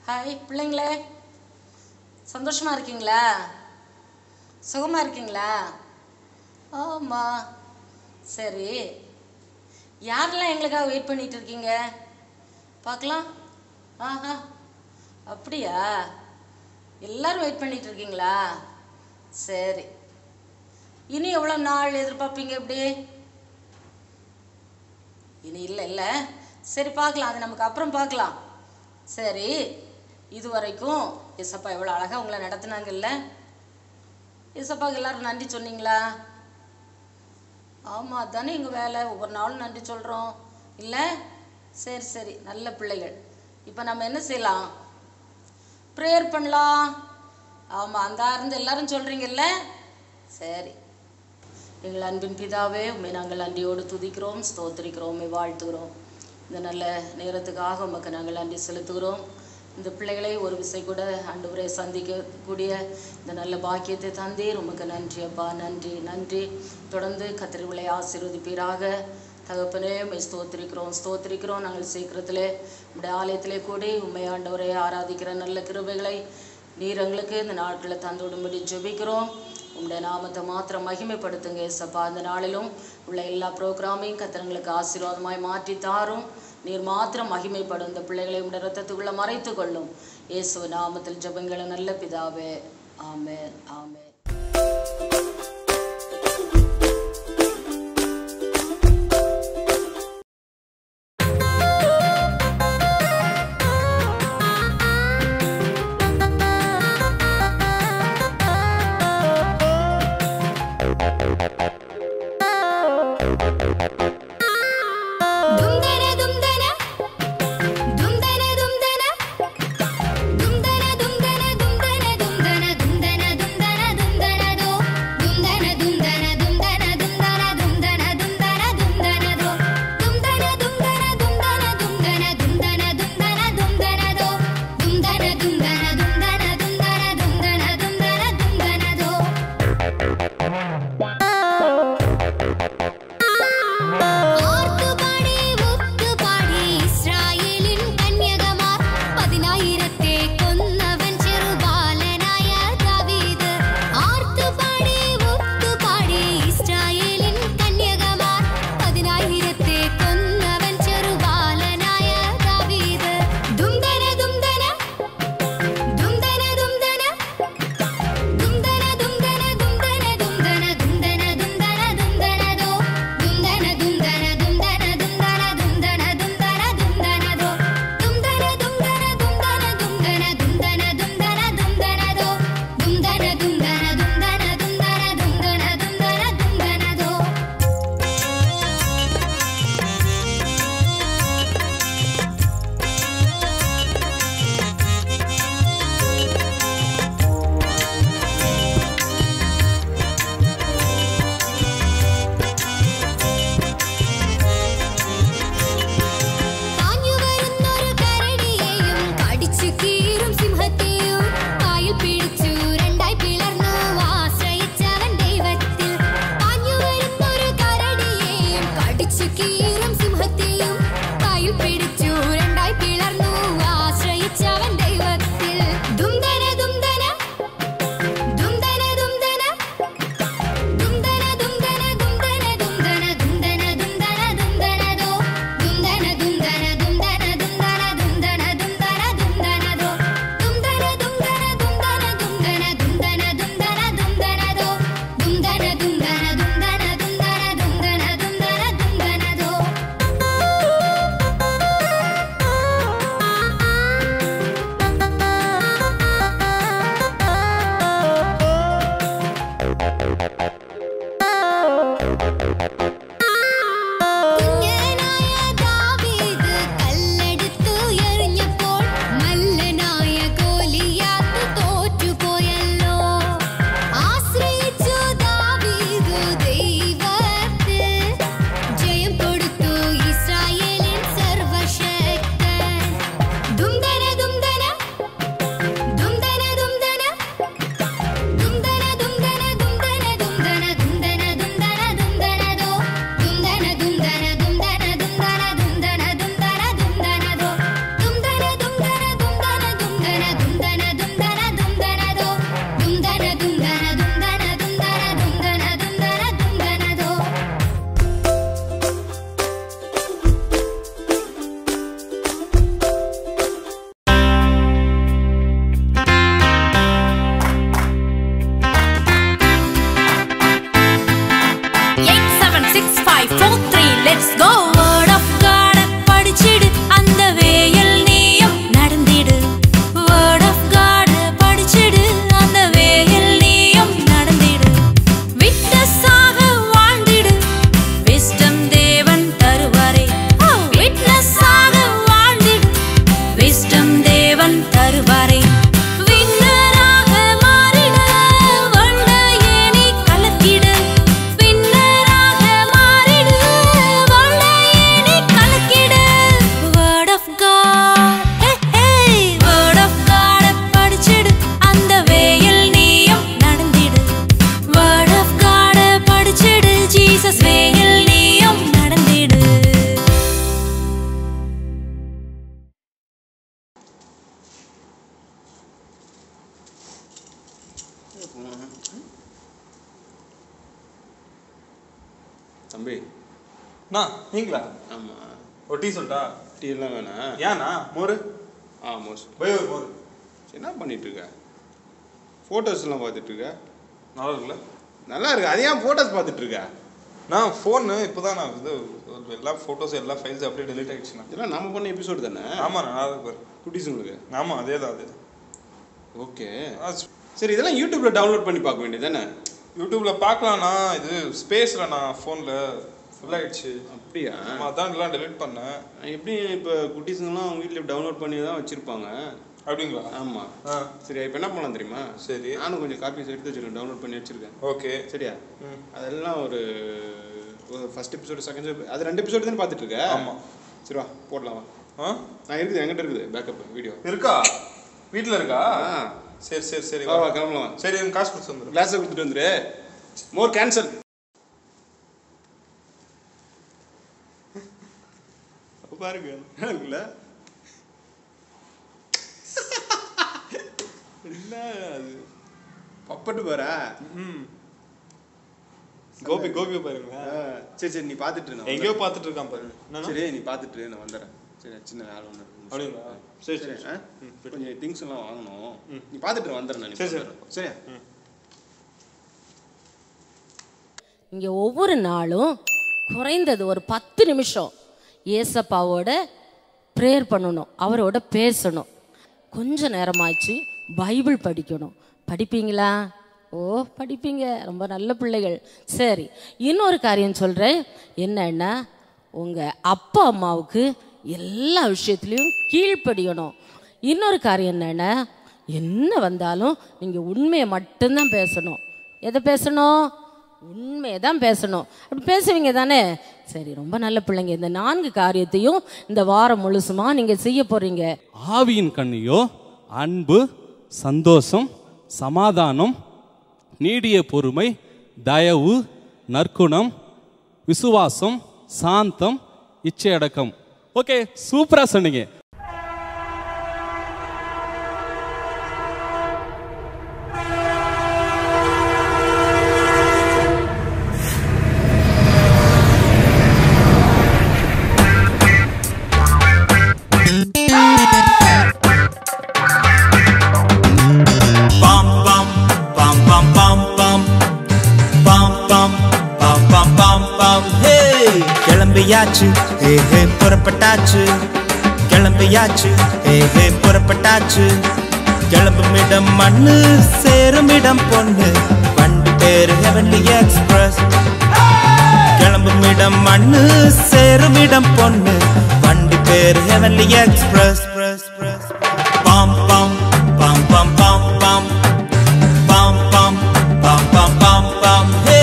Hi பிள்ளைங்களே சந்தோஷமா இருக்கீங்களா சுகமா இருக்கீங்களா ஆமா சரி யாரெல்லாம் எங்களுக்காக வெயிட் பண்ணிட்டு இருக்கீங்க பார்க்கலாம் ஆஹா அப்படியா எல்லாரும் வெயிட் பண்ணிட்டு இருக்கீங்களா சரி இனி எவ்வளோ நாள் எதிர்பார்ப்பீங்க இப்படி இனி இல்லை இல்லை சரி பார்க்கலாம் அது நமக்கு அப்புறம் பார்க்கலாம் சரி இது வரைக்கும் இசப்பா எவ்வளோ அழகாக உங்களை நடத்துனாங்கல்ல இசப்பாவுக்கு எல்லாரும் நன்றி சொன்னீங்களா ஆமாம் அதுதானே எங்கள் வேலை ஒவ்வொரு நாளும் நன்றி சொல்கிறோம் இல்லை சரி சரி நல்ல பிள்ளைகள் இப்போ நம்ம என்ன செய்யலாம் ப்ரேயர் பண்ணலாம் ஆமாம் அந்த இருந்து எல்லாரும் சொல்கிறீங்கல்ல சரி எங்கள் அன்பின் பிதாவே உண்மை நாங்கள் நன்றியோடு துதிக்கிறோம் ஸ்தோத்திரிக்கிறோம் உம்மை வாழ்த்துகிறோம் இந்த நல்ல நேரத்துக்காக உமக்கு நாங்கள் நன்றி செலுத்துகிறோம் இந்த பிள்ளைகளை ஒரு விசை கூட ஆண்டவரை சந்திக்கக்கூடிய இந்த நல்ல பாக்கியத்தை தந்தீர் உமக்கு நன்றி அப்பா நன்றி நன்றி தொடர்ந்து கத்திரிகளை ஆசீர்வதிப்பீராக தகப்பனே உம்மை ஸ்தோத்திரிக்கிறோம் ஸ்தோத்திரிக்கிறோம் நாங்கள் சீக்கிரத்திலே உம்முடைய ஆலயத்திலே கூடி உண்மை ஆண்டவரை ஆராதிக்கிற நல்ல கிருபைகளை நீர் எங்களுக்கு இந்த நாட்களில் தந்துவிடும்படி ஜெபிக்கிறோம் உங்களுடைய நாமத்தை மாத்திரம் மகிமைப்படுத்துங்க ஏசப்பா அந்த நாளிலும் உள்ள எல்லா ப்ரோக்ராமையும் கத்திரங்களுக்கு ஆசீர்வாதமாய் மாற்றி தாரும் நீர் மாத்திரம் மகிமைப்படும் இந்த பிள்ளைகளை உடைய ரத்தத்துக்குள்ள மறைத்து கொள்ளும் இயேசு நாமத்தில் ஜெபங்களை நல்ல பிதாவே ஆமென் ஆமென் ದುಂದನ ದುಂದನ ದುಂದನ ದುಂದನ ದುಂದನ ದುಂದನ ದುಂದನ ದುಂದನ ದುಂದನ ದುಂದನ துந்தன துந்தன துந்தன துந்தனதோ துந்தன துந்தன துந்தன துந்தன துந்தன துந்தன துந்தனதோ eight seven six five four three let's go word of God படிச்சிடு அந்த வேயில் நீயும் நடந்திடு வேர்ட் ஆஃப் காட படிச்சிடு அந்த வேயில் நீயும் நடந்திடு விட்னஸாக வாழ்ந்திடு விஸ்டம் தேவன் தருவாரே விட்னஸாக வாழ்ந்திடு விஸ்டம் தேவன் தருவாரே விண்ணராக மாறிட வண்டையே நீ கலக்கிடு விண்ணராக மாறிடு வண்டையே நீ கலக்கிடு word of God word of God படிச்சிடு அந்த வேயில் நீயும் நடந்திடு வேர்ட் ஆஃப் காட படிச்சிடு ஜீசஸ் வேயில் நீயும் நடந்திடு தம்பி அண்ணா நீங்களா ஆமாம் ஒரு டீ சொல்லிட்டா டீ எல்லாம் வேணாம் ஏண்ணா மோரு ஆ மோஸ் போய் ஒரு மோரு சரி, என்ன பண்ணிட்டு இருக்க ஃபோட்டோஸ்லாம் பார்த்துட்டு இருக்க நல்லா இருக்குல்ல நல்லா இருக்கு அது ஏன் ஃபோட்டோஸ் பார்த்துட்டு இருக்க நான் ஃபோனு இப்போ தான் நான் இது எல்லா ஃபோட்டோஸ் எல்லா ஃபைல்ஸ் அப்படியே டெலிட் ஆகிடுச்சுண்ணா இதெல்லாம் நம்ம பண்ண எபிசோடு தானே ஆமாம் நல்லா இருக்கு பாரு குட்டீஸுங்களுக்கு ஆமாம் அதே தான் அதே ஓகே தான் சரி இதெல்லாம் யூடியூப்ல டவுன்லோட் பண்ணி பார்க்க வேண்டியது தானே யூடியூப்ல பார்க்கலாம்ண்ணா இது ஸ்பேஸில் நான் ஃபோனில் ஃபுல் ஆகிடுச்சு அப்படியா ஆமாம் அதான் எல்லாம் டெலிட் பண்ணேன் எப்படி இப்போ குட்டீஸுங்கெல்லாம் அவங்க வீட்டில் டவுன்லோட் பண்ணி தான் வச்சுருப்பாங்க அப்படிங்களா ஆமாம் ஆ சரி இப்போ என்ன பண்ணலாம் தெரியுமா சரி நானும் கொஞ்சம் காப்பீஸ் எடுத்து வச்சிருக்கேன் டவுன்லோட் பண்ணி வச்சிருக்கேன் ஓகே சரியா ம். அதெல்லாம் ஒரு ஃபர்ஸ்ட் எபிசோடு செகண்ட் எபிசோடு அது ரெண்டு எபிசோடு தானே பார்த்துட்டு இருக்க ஆமா. சரி வா போடலாம் வா ஆ நான் இருக்குது என்கிட்ட இருக்குது பேக்கப் வீடியோ இருக்கா வீட்டில் இருக்கா ஆ. சரி சரி சரி வா வா கிளம்பலாம் வா சரி எனக்கு காசு கொடுத்து வந்துடும் கிளாஸை கொடுத்துட்டு வந்துரு மோர் கேன்சல் பாருங்க இருக்குல்ல என்ன அது பப்பட்டு பாரா ம் கோபி கோபி பாருங்க சரி சரி நீ பார்த்துட்டு இரு, நான் எங்கேயோ வந்துடுறேன். பார்த்துட்டு இருக்கான் பாரு என்னண்ணா? சரி நீ பார்த்துட்டு இரு, நான் வந்துடுறேன் சரி சின்ன வேலை ஒன்று இருக்கு. அப்படிங்களா சரி சரி ஆ? கொஞ்சம் திங்ஸ் எல்லாம் வாங்கணும் நீ பார்த்துட்டு இரு, வந்துடுறேன் நான் சரி, சரி சரி. சரி சரியா இங்கே ஒவ்வொரு நாளும் குறைந்தது ஒரு பத்து நிமிஷம் ஏசப்பாவோட ப்ரேயர் பண்ணணும் அவரோட பேசணும் கொஞ்ச நேரமாச்சு பைபிள் படிக்கணும் படிப்பீங்களா ஓ படிப்பீங்க ரொம்ப நல்ல பிள்ளைகள் சரி இன்னொரு காரியம் சொல்கிறேன் என்னன்னா உங்கள் அப்பா அம்மாவுக்கு எல்லா விஷயத்துலையும் கீழ்ப்படியணும் இன்னொரு காரியம் என்னன்னா என்ன வந்தாலும் நீங்கள் உண்மையை மட்டும்தான் பேசணும் எதை பேசணும் உண்மையை தான் பேசணும் அப்படி பேசுவீங்க தானே சரி ரொம்ப நல்ல பிள்ளைங்க இந்த நான்கு காரியத்தையும் இந்த வாரம் முழுசுமா நீங்க செய்ய போறீங்க ஆவியின் கண்ணியோ அன்பு சந்தோஷம் சமாதானம் நீடிய பொறுமை தயவு நற்குணம் விசுவாசம் சாந்தம் இச்சையடக்கம் ஓகே சூப்பரா சொன்னீங்க bum bum bum bum bum bum bum bum bum bum bum bum hey கிளம்பியாச்சு ஹே ஹே புறப்பட்டாச்சு கிளம்பியாச்சு ஹே ஹே புறப்பட்டாச்சு கிளம்பும் இடம் மண்ணு சேரும் இடம் பொண்ணு வண்டி பேரு ஹெவன்லி எக்ஸ்பிரஸ் கிளம்பும் இடம் மண்ணு சேரும் இடம் பொண்ணு வண்டி பேரு ஹெவன்லி எக்ஸ்பிரஸ் பாம் பாம் பாம் பாம் பாம் பாம் பாம் பாம் பாம் பாம் பாம் பாம் ஹே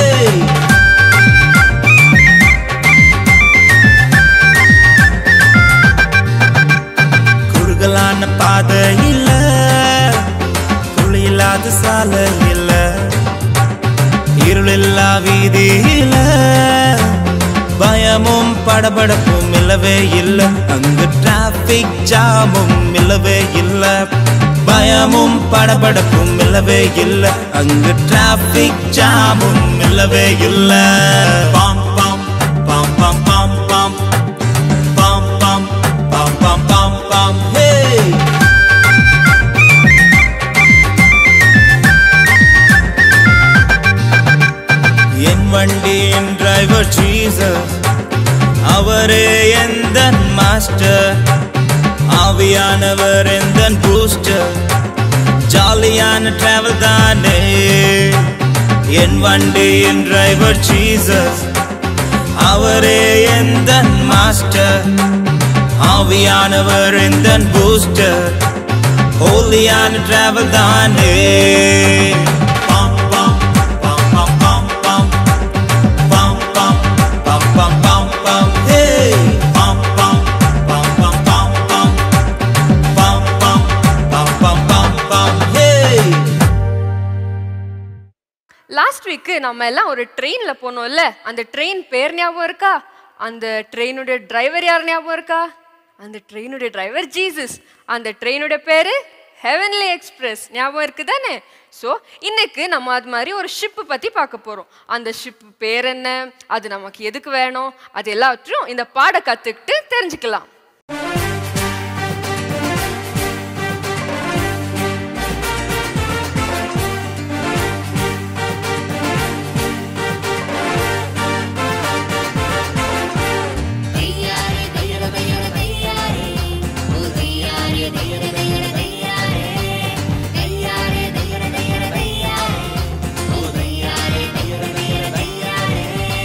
குறுகலான பாதை இல்ல குழியில்லாத சாலை இல்ல இருளில்லா வீதியில பயமும் படபடப்பும் இல்லவே இல்ல அங்கு டிராபிக் ஜாமும் இல்லவே இல்ல பயமும் படபடப்பும் இல்லவே இல்ல அங்கு டிராபிக் ஜாமும் இல்லவே இல்ல பாம் பாம் பாம் பாம் பாம் பாம் பாம் பாம் பாம் பாம் பாம் பாம் ஹே என் வண்டியின் டிரைவர் ஜீசஸ் அவரே எந்த மாஸ்டர் ஆவியானவர் எந்த பூஸ்டர் ஜாலியான டிராவல் தானே என் வண்டியின் டிரைவர் ஜீசஸ் அவரே எந்த மாஸ்டர் ஆவியானவர் எந்த பூஸ்டர் ஹோலியான டிராவல் தானே பாம் பாம் பாம் பாம் பாம் பாம் பாம் பாம் பாம் பாம் பாம் பாம் ஹே பாம் பாம் பாம் பாம் பாம் பாம் பாம் பாம் பாம் பாம் பாம் பாம் ஹே லாஸ்ட் வீக்கு நம்ம எல்லாம் ஒரு ட்ரெயினில் போனோம்ல அந்த ட்ரெயின் பேர் ஞாபகம் இருக்கா அந்த ட்ரெயினுடைய டிரைவர் யார் ஞாபகம் இருக்கா அந்த ட்ரெயினுடைய டிரைவர் ஜீசஸ் அந்த ட்ரெயினுடைய பேர் ஹெவன்லி எக்ஸ்பிரஸ் ஞாபகம் இருக்கு தானே ஸோ இன்னைக்கு நம்ம அது மாதிரி ஒரு ஷிப்பு பற்றி பார்க்க போகிறோம் அந்த ஷிப் பேர் என்ன அது நமக்கு எதுக்கு வேணும் அது எல்லாத்தையும் இந்த பாட கற்றுக்கிட்டு தெரிஞ்சுக்கலாம் தையாரே தையர தையர தையாரே ஓ தையாரே தையர தையர தையாரே தையாரே தையர தையர தையாரே ஓ தையாரே தையர தையர தையாரே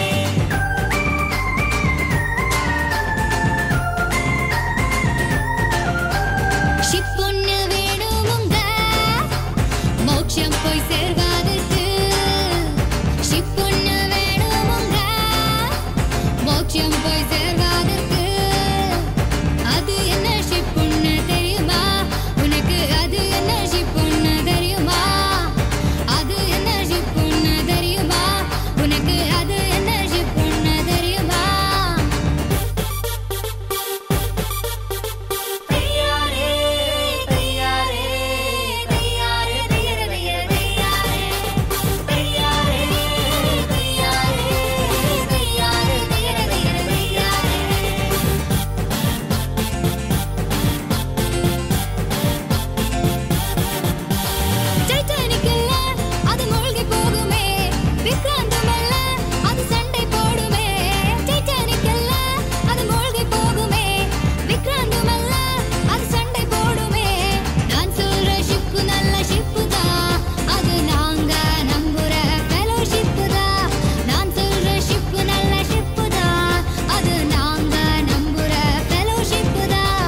ஷிப்பொன்னு வேணுமுங்க மோட்சம் போய் சேர்வதற்கு ஷிப்பொன்னு வேணுமுங்க மோட்சம் போய் சேர்வதற்கு அது என்ன ஷிப்புன்னு தெரியுமா உனக்கு அது என்ன ஷிப்புன்னு தெரியுமா அது என்ன ஷிப்புன்னு தெரியுமா உனக்கு அது என்ன ஷிப்புன்னு தெரியுமா தையாரே தையாரே தையாரே தையர தையர தையாரே தையாரே தையாரே தையாரே தையர தையர தையாரே டைட்டானிக் இல்ல அது மூழ்கி போகுமே விக்ராந்தம் அல்ல அது சண்டை போடுமே டைட்டானிக் இல்ல அது மூழ்கி போகுமே விக்ராந்தம் அல்ல அது சண்டை போடுமே நான் சொல்ற ஷிப்பு நல்ல ஷிப்பு தான் அது நாங்க நம்புற ஃபெலோஷிப் தான் நான் சொல்ற ஷிப்பு நல்ல ஷிப்பு தான் அது நாங்க நம்புற ஃபெலோஷிப் தான்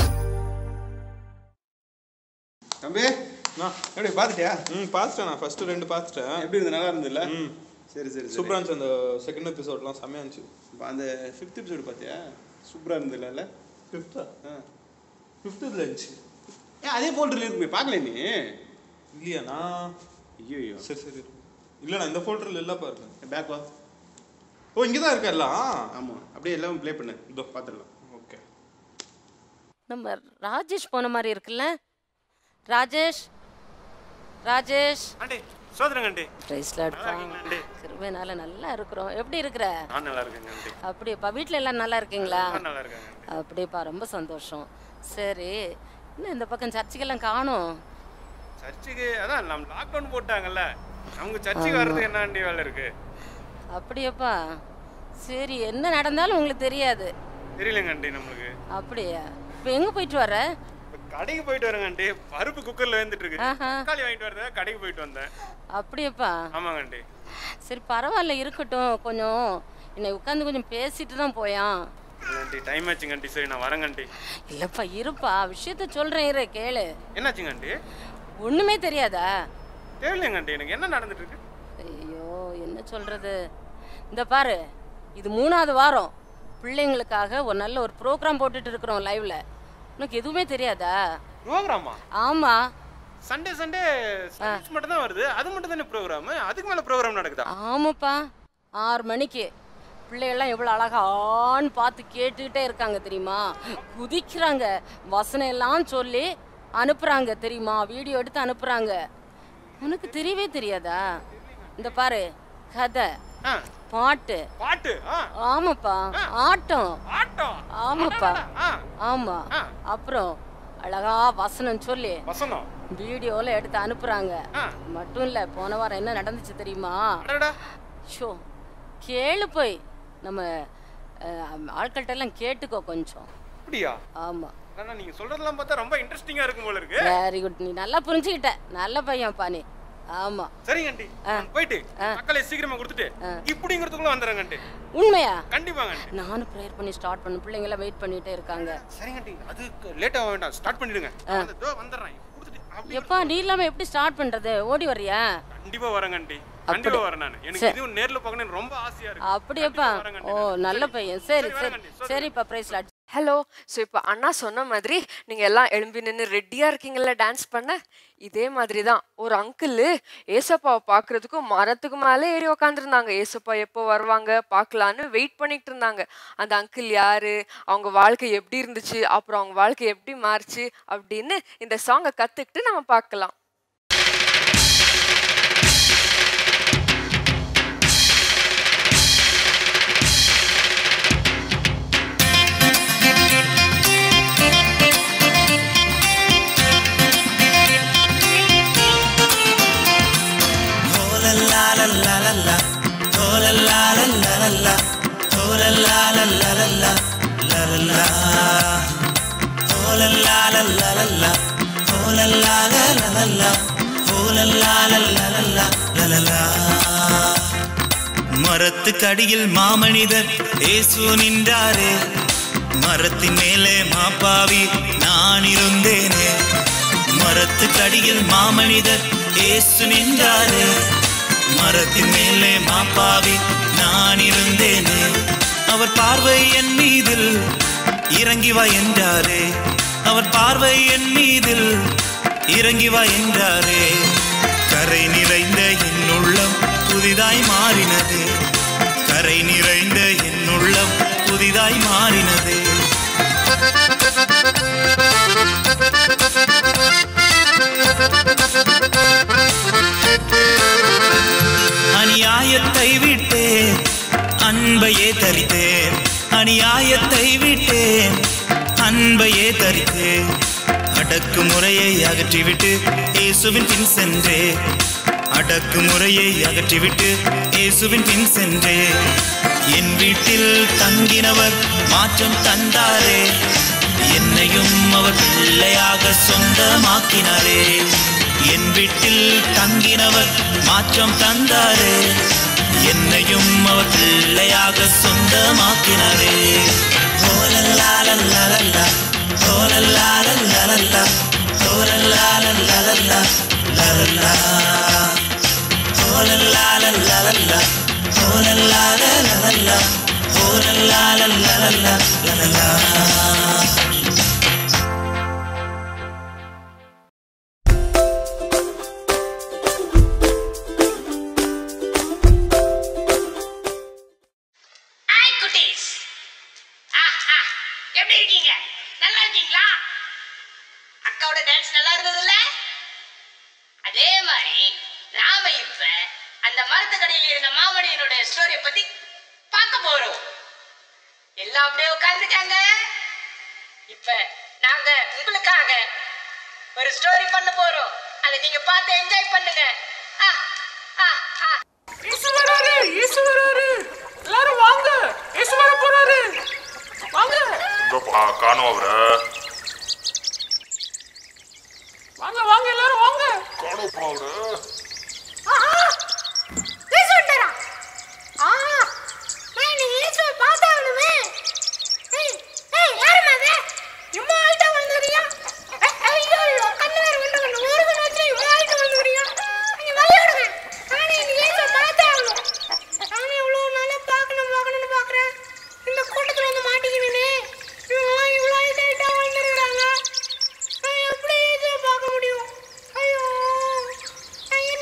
தம்பி எப்படி பார்த்துட்டியா ம் பார்த்துட்டேன் நான் ஃபர்ஸ்ட் ரெண்டு பார்த்துட்டேன் எப்படி இருந்து நல்லா இருந்ததுல்ல ம் சரி சரி சரி சூப்பராக இருந்துச்சு அந்த செகண்ட் எபிசோட்லாம் செம்மையா இருந்துச்சு இப்போ அந்த ஃபிஃப்த் எபிசோடு பார்த்தியா சூப்பராக இருந்ததுல்ல ஃபிஃப்த்தா ஆ ஃபிஃப்த்து இதில் இருந்துச்சு ஏன் அதே ஃபோல்டரில் இருக்குமே பார்க்கல நீ இல்லையா நான் ஐயோ சரி சரி இல்லை நான் இந்த ஃபோல்டரில் இல்லை பாருங்க பேக் வா ஓ இங்கே தான் இருக்கா எல்லாம் ஆமாம் அப்படியே எல்லாம் ப்ளே பண்ணு இதோ பார்த்துடலாம் ஓகே நம்ம ராஜேஷ் போன மாதிரி இருக்குல்ல ராஜேஷ் ராஜேஷ் ஆண்டி சோதரங்க ஆண்டி பிரைஸ்லாட் ஆண்டி? கிருபைனால நல்லா இருக்கிறோம் எப்படி இருக்கிற நான் நல்லா இருக்கேங்க ஆண்டி அப்படியேப்பா வீட்டில் எல்லாம் நல்லா இருக்கீங்களா நான் நல்லா இருக்காங்க ஆண்டி. அப்படியேப்பா ரொம்ப சந்தோஷம் சரி இன்னும் இந்த பக்கம் சர்ச்சுக்கெல்லாம் காணும் சர்ச்சுக்கு அதான் நம்ம லாக்டவுன் போட்டாங்கல்ல நமக்கு சர்ச்சுக்கு வர்றதுக்கு என்ன ஆண்டி வேலை இருக்கு அப்படியேப்பா சரி என்ன நடந்தாலும் உங்களுக்கு தெரியாது தெரியலங்க ஆண்டி நம்மளுக்கு அப்படியா இப்போ எங்கே போயிட்டு வர இப்ப கடைக்கு போயிட்டு வரேங்க ஆண்டி பருப்பு குக்கர்ல வந்துட்டு இருக்கு ஆஹா. தக்காளி வாங்கிட்டு வரத கடைக்கு போயிட்டு வந்தேன் அப்படியேப்பா ஆமாங்க ஆண்டி சரி பரவாயில்ல இருக்கட்டும் கொஞ்சம் என்னை உட்காந்து கொஞ்சம் பேசிட்டு தான் போயான் இல்ல ஆண்டி டைம் ஆச்சுங்க ஆண்டி சரி நான் வரேங்க ஆண்டி இல்லைப்பா இருப்பா விஷயத்த சொல்கிறேன் இரு கேளு என்னாச்சுங்க ஆண்டி ஒன்றுமே தெரியாதா தெரியலங்க ஆண்டி எனக்கு என்ன நடந்துட்டு இருக்கு ஐயோ என்ன சொல்கிறது இந்த பாரு இது மூணாவது வாரம் பிள்ளைங்களுக்காக ஒரு நல்ல ஒரு ப்ரோக்ராம் போட்டுட்டு இருக்கிறோம் லைவ்ல உனக்கு எதுவுமே தெரியாதா ப்ரோக்ராமா ஆமாம் சண்டே சண்டே சர்வீஸ் மட்டும் தான் வருது அது மட்டும் தானே ப்ரோக்ராம் அதுக்கு மேல ப்ரோக்ராம் நடக்குதா ஆமாப்பா ஆறு மணிக்கு பிள்ளைகள்லாம் எவ்வளோ அழகா ஆன்னு பார்த்து கேட்டுக்கிட்டே இருக்காங்க தெரியுமா குதிக்கிறாங்க வசனம் எல்லாம் சொல்லி அனுப்புறாங்க தெரியுமா வீடியோ எடுத்து அனுப்புறாங்க உனக்கு தெரியவே தெரியாதா இந்த பாரு கதை ஆ, பாட்டு பாட்டு ஆ, ஆமாப்பா ஆட்டம் ஆட்டம் ஆமாப்பா ஆ, ஆமா ஆ. அப்புறம் அழகா வசனம் சொல்லி வசனம் வீடியோல எடுத்து அனுப்புறாங்க ஆ. மட்டும் இல்ல போன வாரம் என்ன நடந்துச்சு தெரியுமா அடடா ஷோ கேளு போய் நம்ம அஹ், ஆட்கள்ட்ட எல்லாம் கேட்டுக்கோ கொஞ்சம் அப்படியா ஆமா ஆனா நீங்க சொல்றதெல்லாம் பார்த்தா ரொம்ப இன்ட்ரெஸ்டிங்கா இருக்கும் போல இருக்கு வெரி குட் நீ நல்லா புரிஞ்சுக்கிட்ட நல்ல பையன்ப்பா நீ ஆமா சரிங்க ஆண்டி நான் போயிட்டு தக்காளி சீக்கிரமா கொடுத்துட்டு இப்படிங்கிறதுக்குள்ள வந்துடுறேங்க ஆண்டி உண்மையா கண்டிப்பாங்க ஆண்டி நானும் ப்ரேயர் பண்ணி ஸ்டார்ட் பண்ண பிள்ளைங்க எல்லாம் வெயிட் பண்ணிட்டே இருக்காங்க சரிங்க ஆண்டி அது லேட் ஆக வேண்டாம் ஸ்டார்ட் பண்ணிடுங்க நான் வந்து இதோ வந்துடுறேன் கொடுத்துட்டு அப்படி எப்பா நீ இல்லாம எப்படி ஸ்டார்ட் பண்றது ஓடி வர்றியா கண்டிப்பா வரேங்க ஆண்டி கண்டிப்பா வரேன் நான் எனக்கு சரி. இதுவும் நேர்ல பார்க்கணும்னு ரொம்ப ஆசையா இருக்கு அப்படியாப்பா கண்டிப்பா வரேங்க ஓ ஆண்டி. நல்ல சரி. பையன் சரி சரி, சரி வரேங்க ஆண்டி. சரிப்பா பிரைஸ் லாட் ஹலோ ஸோ இப்போ அண்ணா சொன்ன மாதிரி நீங்கள் எல்லாம் எழும்பி நின்று ரெடியாக இருக்கீங்களா டான்ஸ் பண்ண இதே மாதிரி தான் ஒரு அங்கிள் ஏசப்பாவை பார்க்கறதுக்கும் மரத்துக்கு மேலே ஏறி உக்காந்துருந்தாங்க ஏசப்பா எப்போ வருவாங்க பார்க்கலான்னு வெயிட் பண்ணிட்டு இருந்தாங்க அந்த அங்கிள் யாரு அவங்க வாழ்க்கை எப்படி இருந்துச்சு அப்புறம் அவங்க வாழ்க்கை எப்படி மாறுச்சு அப்படின்னு இந்த சாங்கை கற்றுக்கிட்டு நம்ம பார்க்கலாம் மரத்துக்கடியில் மாமனிதர் இயேசு நின்றாரே மரத்தின் மேலே மாப்பாவி நான் இருந்தேனே மரத்துக்கடியில் மாமனிதர் இயேசு நின்றாரே மரத்தின் மேலே மாப்பாவி நான் இருந்தேனே அவர் பார்வை என் மீதில் இறங்கி வா என்றாரே அவர் பார்வை என் மீதில் இறங்கி வா என்றாரே கரை நிறைந்த என் உள்ளம் புதிதாய் மாறினது கரை நிறைந்த என் உள்ளம் புதிதாய் மாறினது அநியாயத்தை விட்டேன் அன்பையே தரித்தேன் அநியாயத்தை விட்டேன் அன்பையே தரித்தேன் அடக்குமுறையை அகற்றிவிட்டு இயேசுவின் பின் சென்றே அடக்குமுறையை அகற்றிவிட்டு இயேசுவின் பின் சென்றே என் வீட்டில் தங்கினவர் மாற்றம் தந்தாரே என்னையும் அவர் பிள்ளையாக சொந்தமாக்கினாரே என் வீட்டில் தங்கினவர் மாற்றம் தந்தாரே என்னையும் அவர் பிள்ளையாக சொந்தமாக்கினாரே ஓலல்லாலல்லாலல்லா ஓலல்லாலல்லாலல்லா ஓலல்லாலல்லாலல்லா லல்லா ஓலல்லாலல்லாலல்லா ஓலல்லாலல்லாலல்லா ஓலல்லாலல்லாலல்லா லல்லா ஹாய் குட்டீஸ் ஆ ஆ எப்படி இருக்கீங்க நல்லா இருக்கீங்களா அக்காவோட டான்ஸ் நல்லா இருந்ததுல்ல அதே மாதிரி நாம இப்ப அந்த மரத்துக்கடையில் இருந்த மாமணியனோட ஸ்டோரிய பத்தி பார்க்க போறோம் எல்லாம் அப்படியே உட்கார்ந்துட்டாங்க இப்ப நாங்க உங்களுக்காக ஒரு ஸ்டோரி பண்ண போறோம் அதை நீங்க பார்த்து என்ஜாய் பண்ணுங்க ஆ ஆ ஆ இயேசு வராரு இயேசு வராரு எல்லாரும் வாங்க இயேசு வர போறாரு வாங்க எங்கப்பா காணோம் அவரை வாங்க வாங்க எல்லாரும் வாங்க காணோப்பா அவரை இயேசு வந்துட்டாரா? ஆ, நான் இன்னைக்கு இயேசுவை பார்த்தாகணுமே. ஏய், ஏய், யாரும்மா அது? இம்மா height ஆ வளர்ந்துக்கிறியா? ஏய், ஐயையோ, கண்ணு வேற விண்டு விண்டு. ஒரு கண்ணு வச்சு இவ்வளவு height ஆ வளர்ந்துக்கிறியா? நீங்க விளையாடுங்க. நானே இன்னைக்கு இயேசுவை பார்த்தே ஆகணும். நானே இவ்வளவு நாளா பார்க்கணும், பார்க்கணும்னு பார்க்கறேன். இந்த கூட்டத்துல வந்து மாட்டிக்கினேனே. இவங்கெல்லாம் இவ்வளவு height height ஆ வளர்ந்துருக்காங்க. நான் எப்படி இயேசுவை பார்க்க முடியும்? ஐயோ, நான் என்ன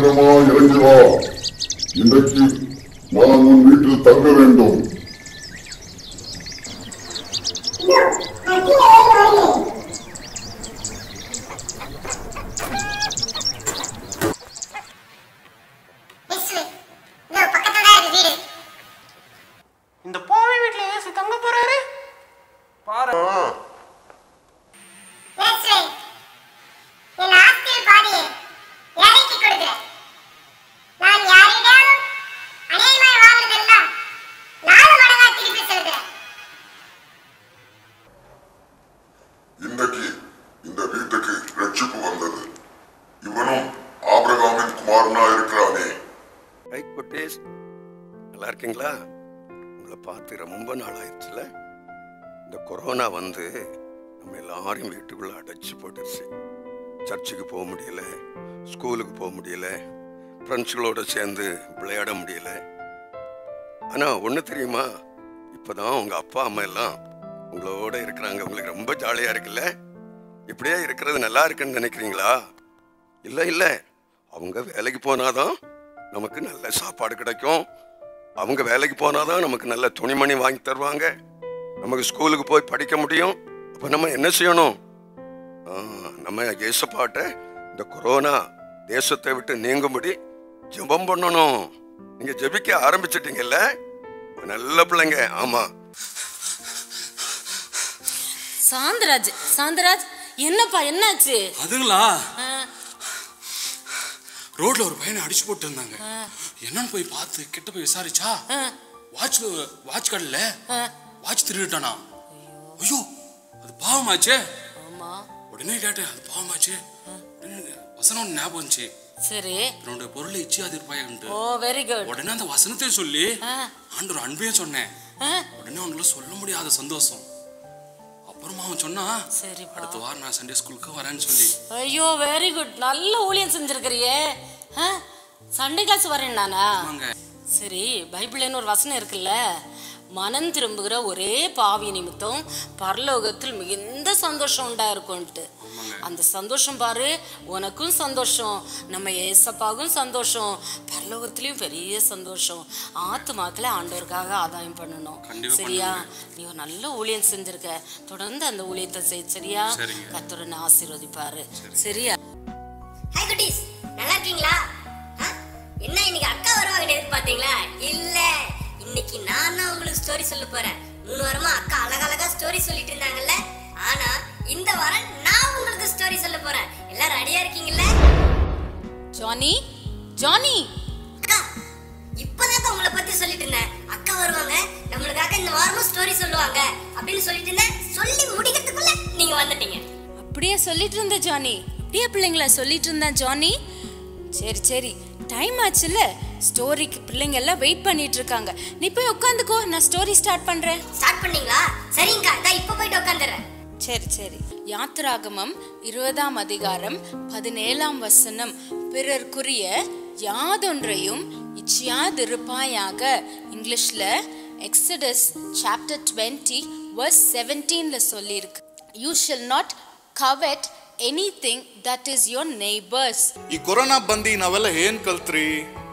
சீக்கிரமா இறங்கி வா இன்றைக்கு நான் உன் வீட்டில் தங்க வேண்டும் இந்த பாவி வீட்டுல ஏசி தங்க போறாரு பாரு என் ஆஸ்தியில் பாதியை ஏழைக்கு கொடுக்கிறேன் நான் யாரிடம் அநேகமாய் வாழ்வதெல்லாம் நாலு மடங்கா திருப்பி செலுத்துறேன் இன்றைக்கு இந்த வீட்டுக்கு ரட்சிப்பு வந்தது இவனும் ஆபிரகாமின் குமாரனா இருக்கிறானே ஹை குட்டீஸ் நல்லா இருக்கீங்களா உங்களை பார்த்து ரொம்ப நாள் ஆயிடுச்சுல இந்த கொரோனா வந்து நம்ம எல்லாரையும் வீட்டுக்குள்ள அடைச்சு போட்டுருச்சு சர்ச்சுக்கு போக முடியல ஸ்கூலுக்கு போக முடியல ஃப்ரெண்ட்ஸுகளோட சேர்ந்து விளையாட முடியல ஆனால் ஒன்று தெரியுமா இப்போதான் உங்கள் அப்பா அம்மா எல்லாம் உங்களோட இருக்கிறாங்க உங்களுக்கு ரொம்ப ஜாலியாக இருக்குல்ல இப்படியே இருக்கிறது நல்லா இருக்குன்னு நினைக்கிறீங்களா இல்லை இல்லை அவங்க வேலைக்கு போனாதான் நமக்கு நல்ல சாப்பாடு கிடைக்கும் அவங்க வேலைக்கு போனாதான் நமக்கு நல்ல துணிமணி வாங்கி தருவாங்க நமக்கு ஸ்கூலுக்கு போய் படிக்க முடியும் அப்போ நம்ம என்ன செய்யணும் ஆ, நம்ம ஏசப்பாட்ட இந்த கொரோனா தேசத்தை விட்டு நீங்கும்படி ஜெபம் பண்ணணும் நீங்க ஜெபிக்க ஆரம்பிச்சிட்டீங்கல்ல நல்ல பிள்ளைங்க ஆமா சாந்தராஜ் சாந்தராஜ் என்னப்பா என்னாச்சு அதுங்களா ஆ, ரோட்ல ஒரு பையனை அடிச்சு போட்டு இருந்தாங்க ஆ, என்னன்னு போய் பார்த்து கிட்ட போய் விசாரிச்சா ஆ, வாட்ச் வாட்ச் கடையில ஆ. வாட்ச் திருட்டானா ஐயோ அது பாவமாச்சே ஆமா உடனே கேட்டேன் அது பாவமாச்சே உடனே வசனம் ஒண்ணு ஞாபகம் வந்துச்சு சரி என்னோட பொருளை இச்சியாது இருப்பாயன்ட்டு ஓ வெரி குட் உடனே அந்த வசனத்தையும் சொல்லி ஆ. ஆண்டவர் அன்பையும் சொன்னேன் ஆ. உடனே அவனால சொல்ல முடியாத சந்தோஷம் அப்புறமா அவன் சொன்னா சரிப்பா அடுத்த வாரம் நான் சண்டே ஸ்கூலுக்கு வரேன்னு சொல்லி ஐயோ வெரி குட் நல்ல ஊழியம் செஞ்சிருக்கிறியே ஆ, சண்டே கிளாஸ் வரேன் நானா ஆமாங்க. சரி பைபிள்னு ஒரு வசனம் இருக்குல்ல மனம் திரும்புகிற ஒரே பாவி நிமித்தம் பரலோகத்தில் மிகுந்த சந்தோஷம் உண்டா இருக்கும்ட்டு அந்த சந்தோஷம் பாரு உனக்கும் சந்தோஷம் நம்ம ஏசப்பாகும் சந்தோஷம் பரலோகத்திலயும் பெரிய சந்தோஷம் ஆத்துமாக்களை ஆண்டவருக்காக ஆதாயம் பண்ணணும் கண்டிப்பா சரியா நீ ஒரு நல்ல ஊழியம் செஞ்சிருக்க தொடர்ந்து அந்த ஊழியத்தை செய் சரியா சரிங்க. கர்த்தர் ஆசீர்வதிப்பாரு சரியா ஹாய் குட்டீஸ் நல்லா இருக்கீங்களா ஆ? என்ன இன்னைக்கு அக்கா வருவாங்கன்னு எதிர்பார்த்தீங்களா இல்ல இன்னைக்கு நான் தான் உங்களுக்கு ஸ்டோரி சொல்ல போறேன் மூணு வாரமா அக்கா அழகழகா ஸ்டோரி சொல்லிட்டு இருந்தாங்கல்ல ஆனா இந்த வாரம் நான் உங்களுக்கு ஸ்டோரி சொல்ல போறேன் எல்லாரும் ரெடியா இருக்கீங்கல்ல ஜானி ஜானி அக்கா இப்பதான் உங்களை பத்தி சொல்லிட்டு இருந்தேன் அக்கா வருவாங்க நம்மளுக்காக இந்த வாரமும் ஸ்டோரி சொல்லுவாங்க அப்படின்னு சொல்லிட்டு இருந்தேன் சொல்லி முடிக்கிறதுக்குள்ள நீங்க வந்துட்டீங்க அப்படியே சொல்லிட்டு இருந்த ஜானி அப்படியே பிள்ளைங்கள சொல்லிட்டு இருந்தேன் ஜானி சரி சரி டைம் ஆச்சுல்ல ஸ்டோரிக்கு பிள்ளைங்க எல்லாம் வெயிட் பண்ணிட்டு இருக்காங்க நீ போய் உட்காந்துக்கோ நான் ஸ்டோரி ஸ்டார்ட் பண்றேன் ஸ்டார்ட் பண்ணீங்களா சரிங்கக்கா இதான் இப்ப போயிட்டு உட்காந்துறேன் சரி சரி யாத்திராகமம் இருபதாம் அதிகாரம் பதினேழாம் வசனம் பிறர்க்குரிய யாதொன்றையும் இச்சியாதிருப்பாயாக இங்கிலீஷ்ல எக்ஸடஸ் சாப்டர் டுவெண்ட்டி வர்ஸ் செவன்டீன்ல சொல்லியிருக்கு you shall not covet anything that is your neighbour's ಈ ಕೊರೋನಾ ಬಂದು ನಾವೆಲ್ಲ ಏನ್ ಕಲ್ತ್ರಿ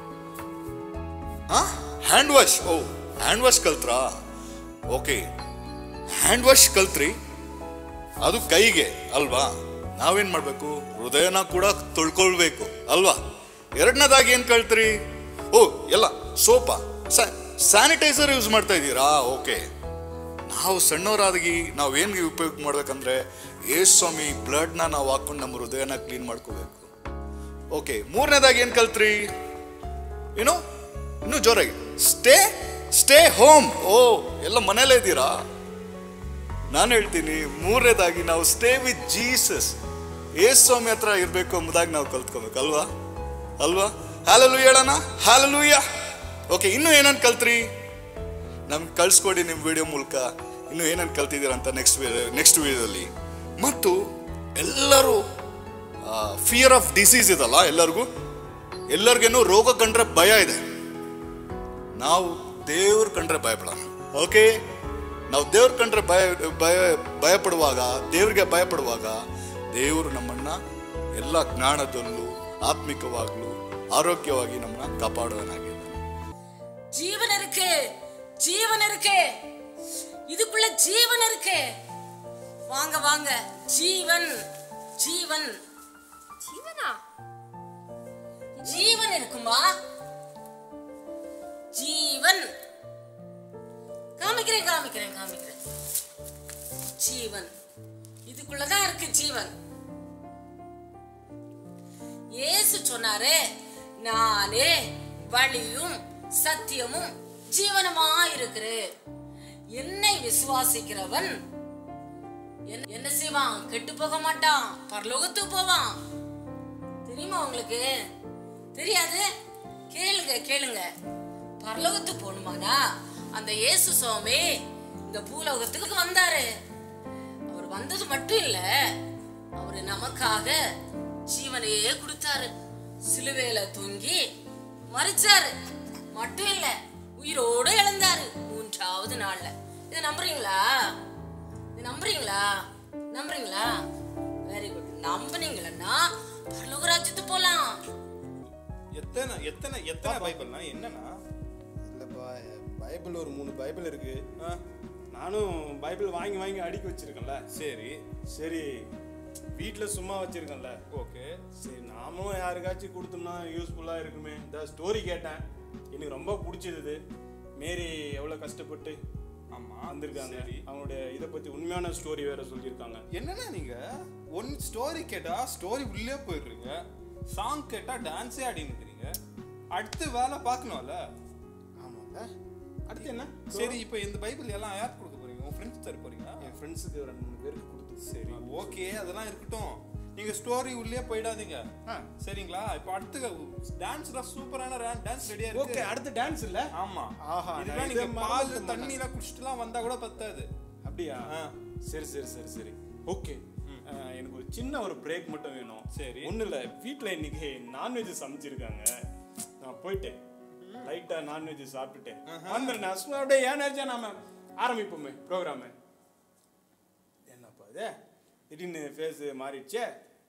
hand wash oh hand wash ಕಲ್ತ್ರಾ ಓಕೆ ಹ್ಯಾಂಡ್ ವಾಶ್ ಕಲ್ತ್ರಿ ಅದು ಕೈಗೆ ಅಲ್ವಾ ನಾವೇನ್ ಮಾಡ್ಬೇಕು ಹೃದಯನ ಕೂಡ ತೊಳ್ಕೊಳ್ಬೇಕು ಅಲ್ವಾ ಎರಡನೇದಾಗಿ ಏನ್ ಕಲ್ತ್ರಿ ಓ ಎಲ್ಲ ಸೋಪ ಸ್ಯಾನಿಟೈಸರ್ ಯೂಸ್ ಮಾಡ್ತಾ ಇದ್ದೀರಾ ಓಕೆ ನಾವು ಸಣ್ಣವರಾಗಿ ನಾವು ಏನ್ ಉಪಯೋಗ ಮಾಡ್ಬೇಕಂದ್ರೆ ಏಸು ಸ್ವಾಮಿ ಬ್ಲಡ್ನ ನಾವು ಹಾಕೊಂಡು ನಮ್ಮ ಹೃದಯನ ಕ್ಲೀನ್ ಮಾಡ್ಕೋಬೇಕು ಓಕೆ ಮೂರನೇದಾಗಿ ಏನ್ ಕಲ್ತ್ರಿ ಏನು ಇನ್ನು ಜೋರಾಗಿ ಸ್ಟೇ ಸ್ಟೇ ಹೋಮ್ ಓ ಎಲ್ಲ ಮನೇಲೇ ಇದ್ದೀರಾ ನಾನು ಹೇಳ್ತೀನಿ ಮೂರನೇದಾಗಿ ನಾವು ಸ್ಟೇ ವಿತ್ ಜೀಸಸ್ ಏಸು ಸ್ವಾಮಿ ಹತ್ರ ಇರಬೇಕು ಎಂಬುದಾಗಿ ನಾವು ಕಲ್ತ್ಕೋಬೇಕು ಅಲ್ವಾ ಅಲ್ವಾ ಹಾಲಲು ಹೇಳೋಣ ಹಾಲಲೂಯ ಓಕೆ ಇನ್ನು ಏನನ್ ಕಲ್ತ್ರಿ ನಮ್ಗೆ ಕಳ್ಸ್ಕೊಡಿ ನಿಮ್ಮ ವಿಡಿಯೋ ಮೂಲಕ ಇನ್ನು ಏನನ್ನು ಕಲ್ತಿದ್ದೀರಾ ಅಂತ ನೆಕ್ಸ್ಟ್ ನೆಕ್ಸ್ಟ್ ವಿಡಿಯೋದಲ್ಲಿ ಮತ್ತು ಎಲ್ಲರೂ ಫಿಯರ್ ಆಫ್ ಡಿಸೀಸ್ ಇದಲ್ಲ ಎಲ್ಲರಿಗೂ ಎಲ್ಲರಿಗೇನು ರೋಗ ಕಂಡ್ರೆ ಭಯ ಇದೆ ನಾವು ದೇವ್ರ ಕಂಡ್ರೆ ಭಯಪಡೋಣ ಓಕೆ ನಾವು ದೇವ್ರ ಕಂಡ್ರೆ ಭಯ ಭಯ ಭಯಪಡುವಾಗ ದೇವ್ರಿಗೆ ಭಯಪಡುವಾಗ ದೇವರು ನಮ್ಮನ್ನ ಎಲ್ಲ ಜ್ಞಾನದಲ್ಲೂ ಆತ್ಮಿಕವಾಗ್ಲೂ ಆರೋಗ್ಯವಾಗಿ ನಮ್ಮನ್ನ ಕಾಪಾಡುವನಾಗಿದ್ದಾನೆ ஜீவன் இருக்கு ஜீவன் இருக்கு இதுக்குள்ள ஜீவன் இருக்கு வாங்க வாங்க ஜீவன் ஜீவன் ஜீவனா ஜீவன் இருக்குமா ஜீவன் காமிக்கிறேன் காமிக்கிறேன் காமிக்கிறேன் ஜீவன் இதுக்குள்ளதான் இருக்கு ஜீவன் இயேசு சொன்னாரே நானே வழியும் சத்தியமும் ஜீவனமா இருக்கிறேன் என்னை விசுவாசிக்கிறவன் என்ன- என்ன செய்வான் கெட்டு போக மாட்டான் பரலோகத்துக்கு போவான் தெரியுமா உங்களுக்கு தெரியாது கேளுங்க கேளுங்க பரலோகத்துக்கு போகணுமானா அந்த இயேசு சுவாமி இந்த பூலோகத்துக்கு வந்தாரு அவர் வந்தது மட்டும் இல்ல அவரு நமக்காக ஜீவனையே கொடுத்தாரு சிலுவையில தொங்கி மறிச்சாரு மட்டும் இல்ல உயிரோடு இழந்தாரு மூன்றாவது நாள்ல இதை நம்புறீங்களா இது நம்புறீங்களா நம்புறீங்களா வெரி குட் நம்புனீங்களா பரலோக ராஜ்யத்துக்கு போலாம் எத்தனை எத்தனை எத்தனை பைபிள்னா என்னன்னா இல்லைப்பா பைபிள் ஒரு மூணு பைபிள் இருக்கு நானும் பைபிள் வாங்கி வாங்கி அடுக்கி வச்சிருக்கேன்ல சரி சரி வீட்டில் சும்மா வச்சிருக்கேன்ல ஓகே சரி நாமளும் யாருக்காச்சும் கொடுத்தோம்னா யூஸ்ஃபுல்லாக இருக்குமே இந்த ஸ்டோரி கேட்டேன் எனக்கு ரொம்ப பிடிச்சது இது மேரி எவ்வளோ கஷ்டப்பட்டு ஆமா வந்திருக்காங்க சரி. அவங்களுடைய இதை பற்றி உண்மையான ஸ்டோரி வேற சொல்லியிருக்காங்க என்னன்னா நீங்க ஒன் ஸ்டோரி கேட்டா ஸ்டோரி உள்ளே போயிடுறீங்க சாங் கேட்டா டான்ஸே ஆடினுக்கிறீங்க அடுத்து வேலை பார்க்கணும்ல ஆமாங்க அடுத்து என்ன சரி இப்போ இந்த பைபிள் எல்லாம் யார் கொடுக்க போறீங்க உங்க ஃப்ரெண்ட்ஸ் தர போறீங்க என் ஃப்ரெண்ட்ஸுக்கு ரெண்டு மூணு பேருக்கு கொடுத்து சரி ஓகே அதெல்லாம் இருக்கட்டும் நீங்க ஸ்டோரி உள்ளே போயிடாதீங்க சரிங்களா இப்போ அடுத்து டான்ஸ்லாம் சூப்பரான டான்ஸ் ரெடியா இருக்கு ஓகே அடுத்து டான்ஸ் இல்ல ஆமா ஆஹா இதெல்லாம் நான் நீங்க இதை பால் மறந்துட்டேன் தண்ணி எல்லாம் குடிச்சிட்டுலாம் வந்தா கூட பத்தாது அப்படியா சரி சரி சரி சரி ஓகே எனக்கு ஒரு சின்ன ஒரு பிரேக் மட்டும் வேணும் சரி. ஒன்றும் இல்லை வீட்டில் இன்னைக்கு நான்வெஜ் சமைச்சிருக்காங்க நான் போயிட்டேன் லைட்டாக நான்வெஜ் சாப்பிட்டுட்டேன் வந்துடுறேன் சும்மா அப்படியே ஏன் நினச்சா நாம ஆரம்பிப்போமே ப்ரோக்ராமு என்னப்பா இது திடீர்னு ஃபேஸ் மாறிடுச்சே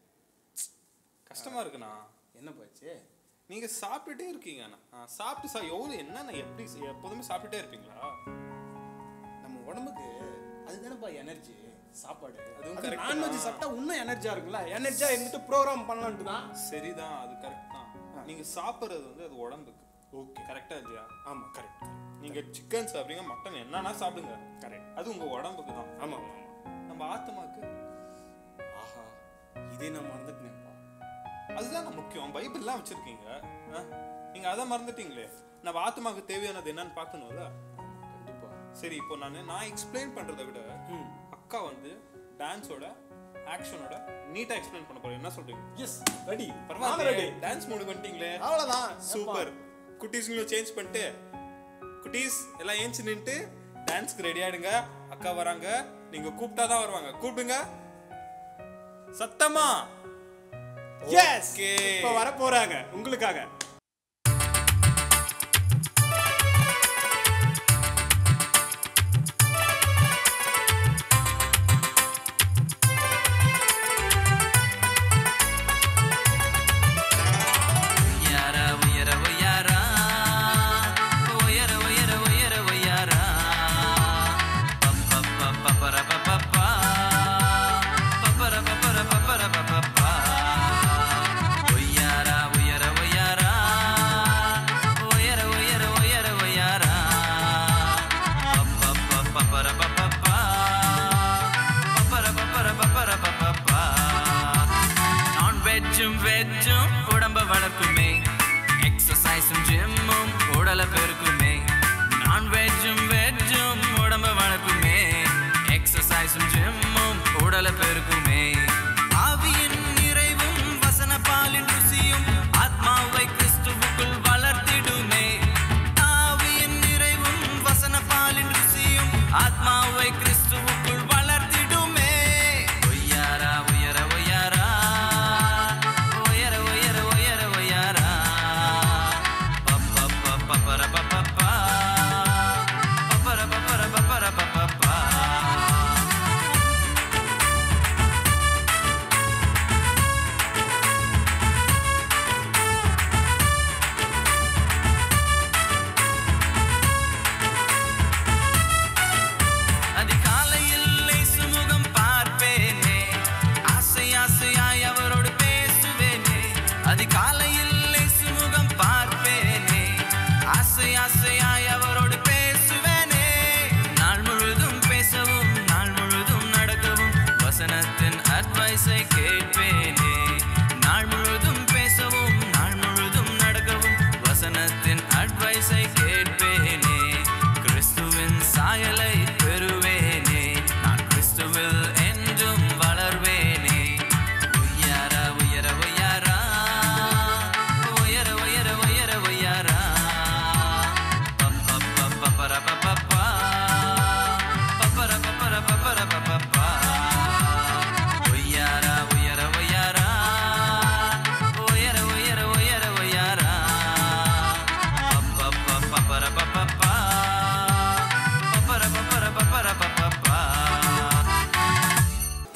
கஷ்டமா இருக்குண்ணா என்ன போச்சு நீங்க சாப்பிட்டுட்டே இருக்கீங்க அண்ணா ஆ, சாப்பிட்டு சா எவ்வளவு என்னண்ணா எப்படி எப்போதுமே சாப்பிட்டுட்டே இருப்பீங்களா நம்ம உடம்புக்கு அதுதானப்பா எனர்ஜி சாப்பாடு அதுவும் அது correct நான்வெஜ் தான். சாப்பிட்டா இன்னும் எனர்ஜியா இருக்குல்ல எனர்ஜியா இருந்துட்டு ப்ரோக்ராம் பண்ணலான்ட்டு தான் சரிதான் அது கரெக்ட் தான் நீங்க சாப்பிடுறது வந்து அது உடம்புக்கு ஓகே கரெக்டா இல்லையா ஆமா கரெக்ட் நீங்க சிக்கன் சாப்பிடுங்க மட்டன் என்னன்னா சாப்பிடுங்க கரெக்ட் அது உங்க உடம்புக்கு தான் ஆமா ஆமா ஆமா நம்ம ஆத்மாக்கு ஆஹா இதே நான் மறந்துட்டேன்ப்பா அதுதான் நான் முக்கியம் பைபிள்லாம் வச்சிருக்கீங்க ஆ? நீங்க அதை மறந்துட்டீங்களே நம்ம ஆத்மாக்கு தேவையானது என்னன்னு பார்க்கணும்ல கண்டிப்பா சரி இப்போ நான் நான் எக்ஸ்பிளைன் பண்றதை விட அக்கா வந்து டான்ஸோட ஆக்ஷனோட நீட்டா எக்ஸ்பிளைன் பண்ண போறேன் என்ன சொல்றீங்க எஸ் ரெடி பரவாயில்ல ready. டான்ஸ் மூடு பண்ணிட்டீங்களே அவ்வளவுதான். சூப்பர் குட்டீஸ்ங்களும் சேஞ்ச் பண்ணிட்டு குட்டீஸ் எல்லாம் ஏஞ்சி நின்னுட்டு டான்ஸ்க்கு ரெடி ஆயிடுங்க அக்கா வராங்க நீங்க கூப்பிட்டா தான் வருவாங்க கூப்பிடுங்க சத்தமா எஸ் Okay. இப்ப வர போறாங்க உங்களுக்காக உயர உயர உயரா உயர உயர உயர உயரா பப்ப பப்பர பப்பா பப்பர பப்பர பப்பர பப்பா உயர உயர உயரா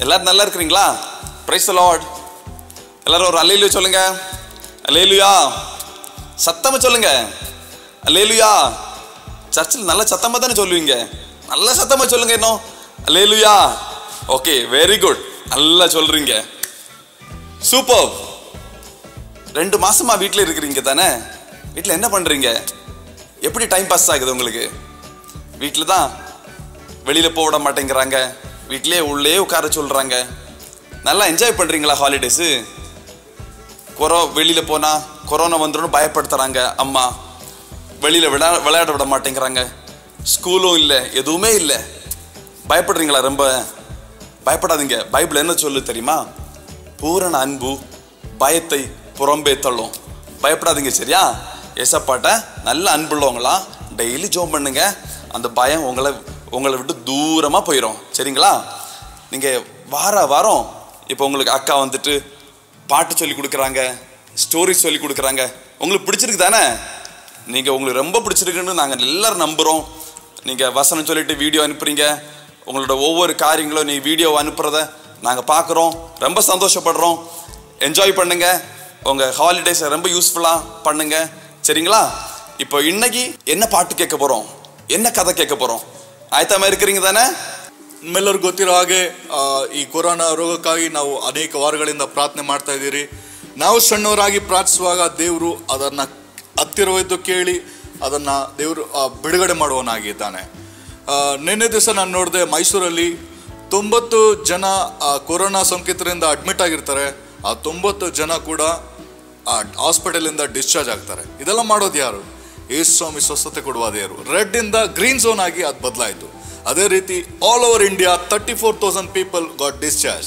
எல்லாரும் நல்லா இருக்கிறீங்களா பிரைஸ் லார்ட் எல்லாரும் ஒரு அல்லேலுயா சொல்லுங்க அல்லேலுயா சத்தமா சொல்லுங்க அல்லேலுயா சர்ச்சில் நல்ல சத்தமா தானே சொல்லுவீங்க நல்ல சத்தமா சொல்லுங்க இன்னும் அல்லேலுயா ஓகே வெரி குட் நல்லா சொல்றீங்க சூப்பர் ரெண்டு மாசமா வீட்டில் இருக்கிறீங்க தானே வீட்டில் என்ன பண்றீங்க எப்படி டைம் பாஸ் ஆகுது உங்களுக்கு வீட்டில் தான் வெளியில் போக விட மாட்டேங்கிறாங்க வீட்டிலே உள்ளே உட்கார சொல்கிறாங்க நல்லா என்ஜாய் பண்ணுறீங்களா ஹாலிடேஸு கொரோ வெளியில் போனால் கொரோனா வந்துடும் பயப்படுத்துகிறாங்க அம்மா வெளியில் விளா விளையாட விட மாட்டேங்கிறாங்க ஸ்கூலும் இல்லை எதுவுமே இல்லை பயப்படுறீங்களா ரொம்ப பயப்படாதீங்க பைபிள் என்ன சொல்லு தெரியுமா பூரண அன்பு பயத்தை புறம்பே தள்ளும் பயப்படாதீங்க சரியா எசப்பாட்ட நல்ல அன்புள்ளவங்களா டெய்லி ஜோம் பண்ணுங்க அந்த பயம் உங்களை உங்களை விட்டு தூரமாக போயிடும் சரிங்களா நீங்கள் வார வாரம் இப்போ உங்களுக்கு அக்கா வந்துட்டு பாட்டு சொல்லி கொடுக்குறாங்க ஸ்டோரி சொல்லி கொடுக்குறாங்க உங்களுக்கு பிடிச்சிருக்கு தானே நீங்கள் உங்களுக்கு ரொம்ப பிடிச்சிருக்குன்னு நாங்கள் எல்லாரும் நம்புகிறோம் நீங்கள் வசனம் சொல்லிட்டு வீடியோ அனுப்புறீங்க உங்களோட ஒவ்வொரு காரியங்களும் நீ வீடியோ அனுப்புறத நாங்கள் பார்க்குறோம் ரொம்ப சந்தோஷப்படுறோம் என்ஜாய் பண்ணுங்க உங்கள் ஹாலிடேஸை ரொம்ப யூஸ்ஃபுல்லாக பண்ணுங்க சரிங்களா இப்போ இன்னைக்கு என்ன பாட்டு கேட்க போகிறோம் என்ன கதை கேட்க போகிறோம் ಆಯ್ತಮ್ಮ இருக்கிறீங்க தானே ನಿಮ್ಮೆಲ್ಲರಿಗೂ ಗೊತ್ತಿರೋ ಹಾಗೆ ಆ, ಈ ಕೊರೋನಾ ರೋಗಕ್ಕಾಗಿ ನಾವು ಅನೇಕ ವಾರಗಳಿಂದ ಪ್ರಾರ್ಥನೆ ಮಾಡ್ತಾ ಇದ್ದೀರಿ ನಾವು ಸಣ್ಣವರಾಗಿ ಪ್ರಾರ್ಥಿಸುವಾಗ ದೇವರು ಅದನ್ನು ಹತ್ತಿರವಿದ್ದು ಕೇಳಿ ಅದನ್ನು ದೇವರು ಆ, ಬಿಡುಗಡೆ ಮಾಡುವನಾಗಿದ್ದಾನೆ ಆ, ನಿನ್ನೆ ದಿವಸ ನಾನು ನೋಡಿದೆ ಮೈಸೂರಲ್ಲಿ ತೊಂಬತ್ತು ಜನ ಆ, ಕೊರೋನಾ ಸೋಂಕಿತರಿಂದ ಅಡ್ಮಿಟ್ ಆಗಿರ್ತಾರೆ ಆ ತೊಂಬತ್ತು ಜನ ಕೂಡ ಆ ಹಾಸ್ಪಿಟಲಿಂದ ಡಿಸ್ಚಾರ್ಜ್ ಆಗ್ತಾರೆ ಇದೆಲ್ಲ ಮಾಡೋದು ಯಾರು ಯೇಸು ಸ್ವಾಮಿ ಸ್ವಸ್ಥತೆ ಕೊಡುವ ದೇವರು ರೆಡ್ ಇಂದ ಗ್ರೀನ್ ಝೋನ್ ಆಗಿ ಅದು ಬದಲಾಯಿತು ಅದೇ ರೀತಿ all over India thirty four thousand people got discharge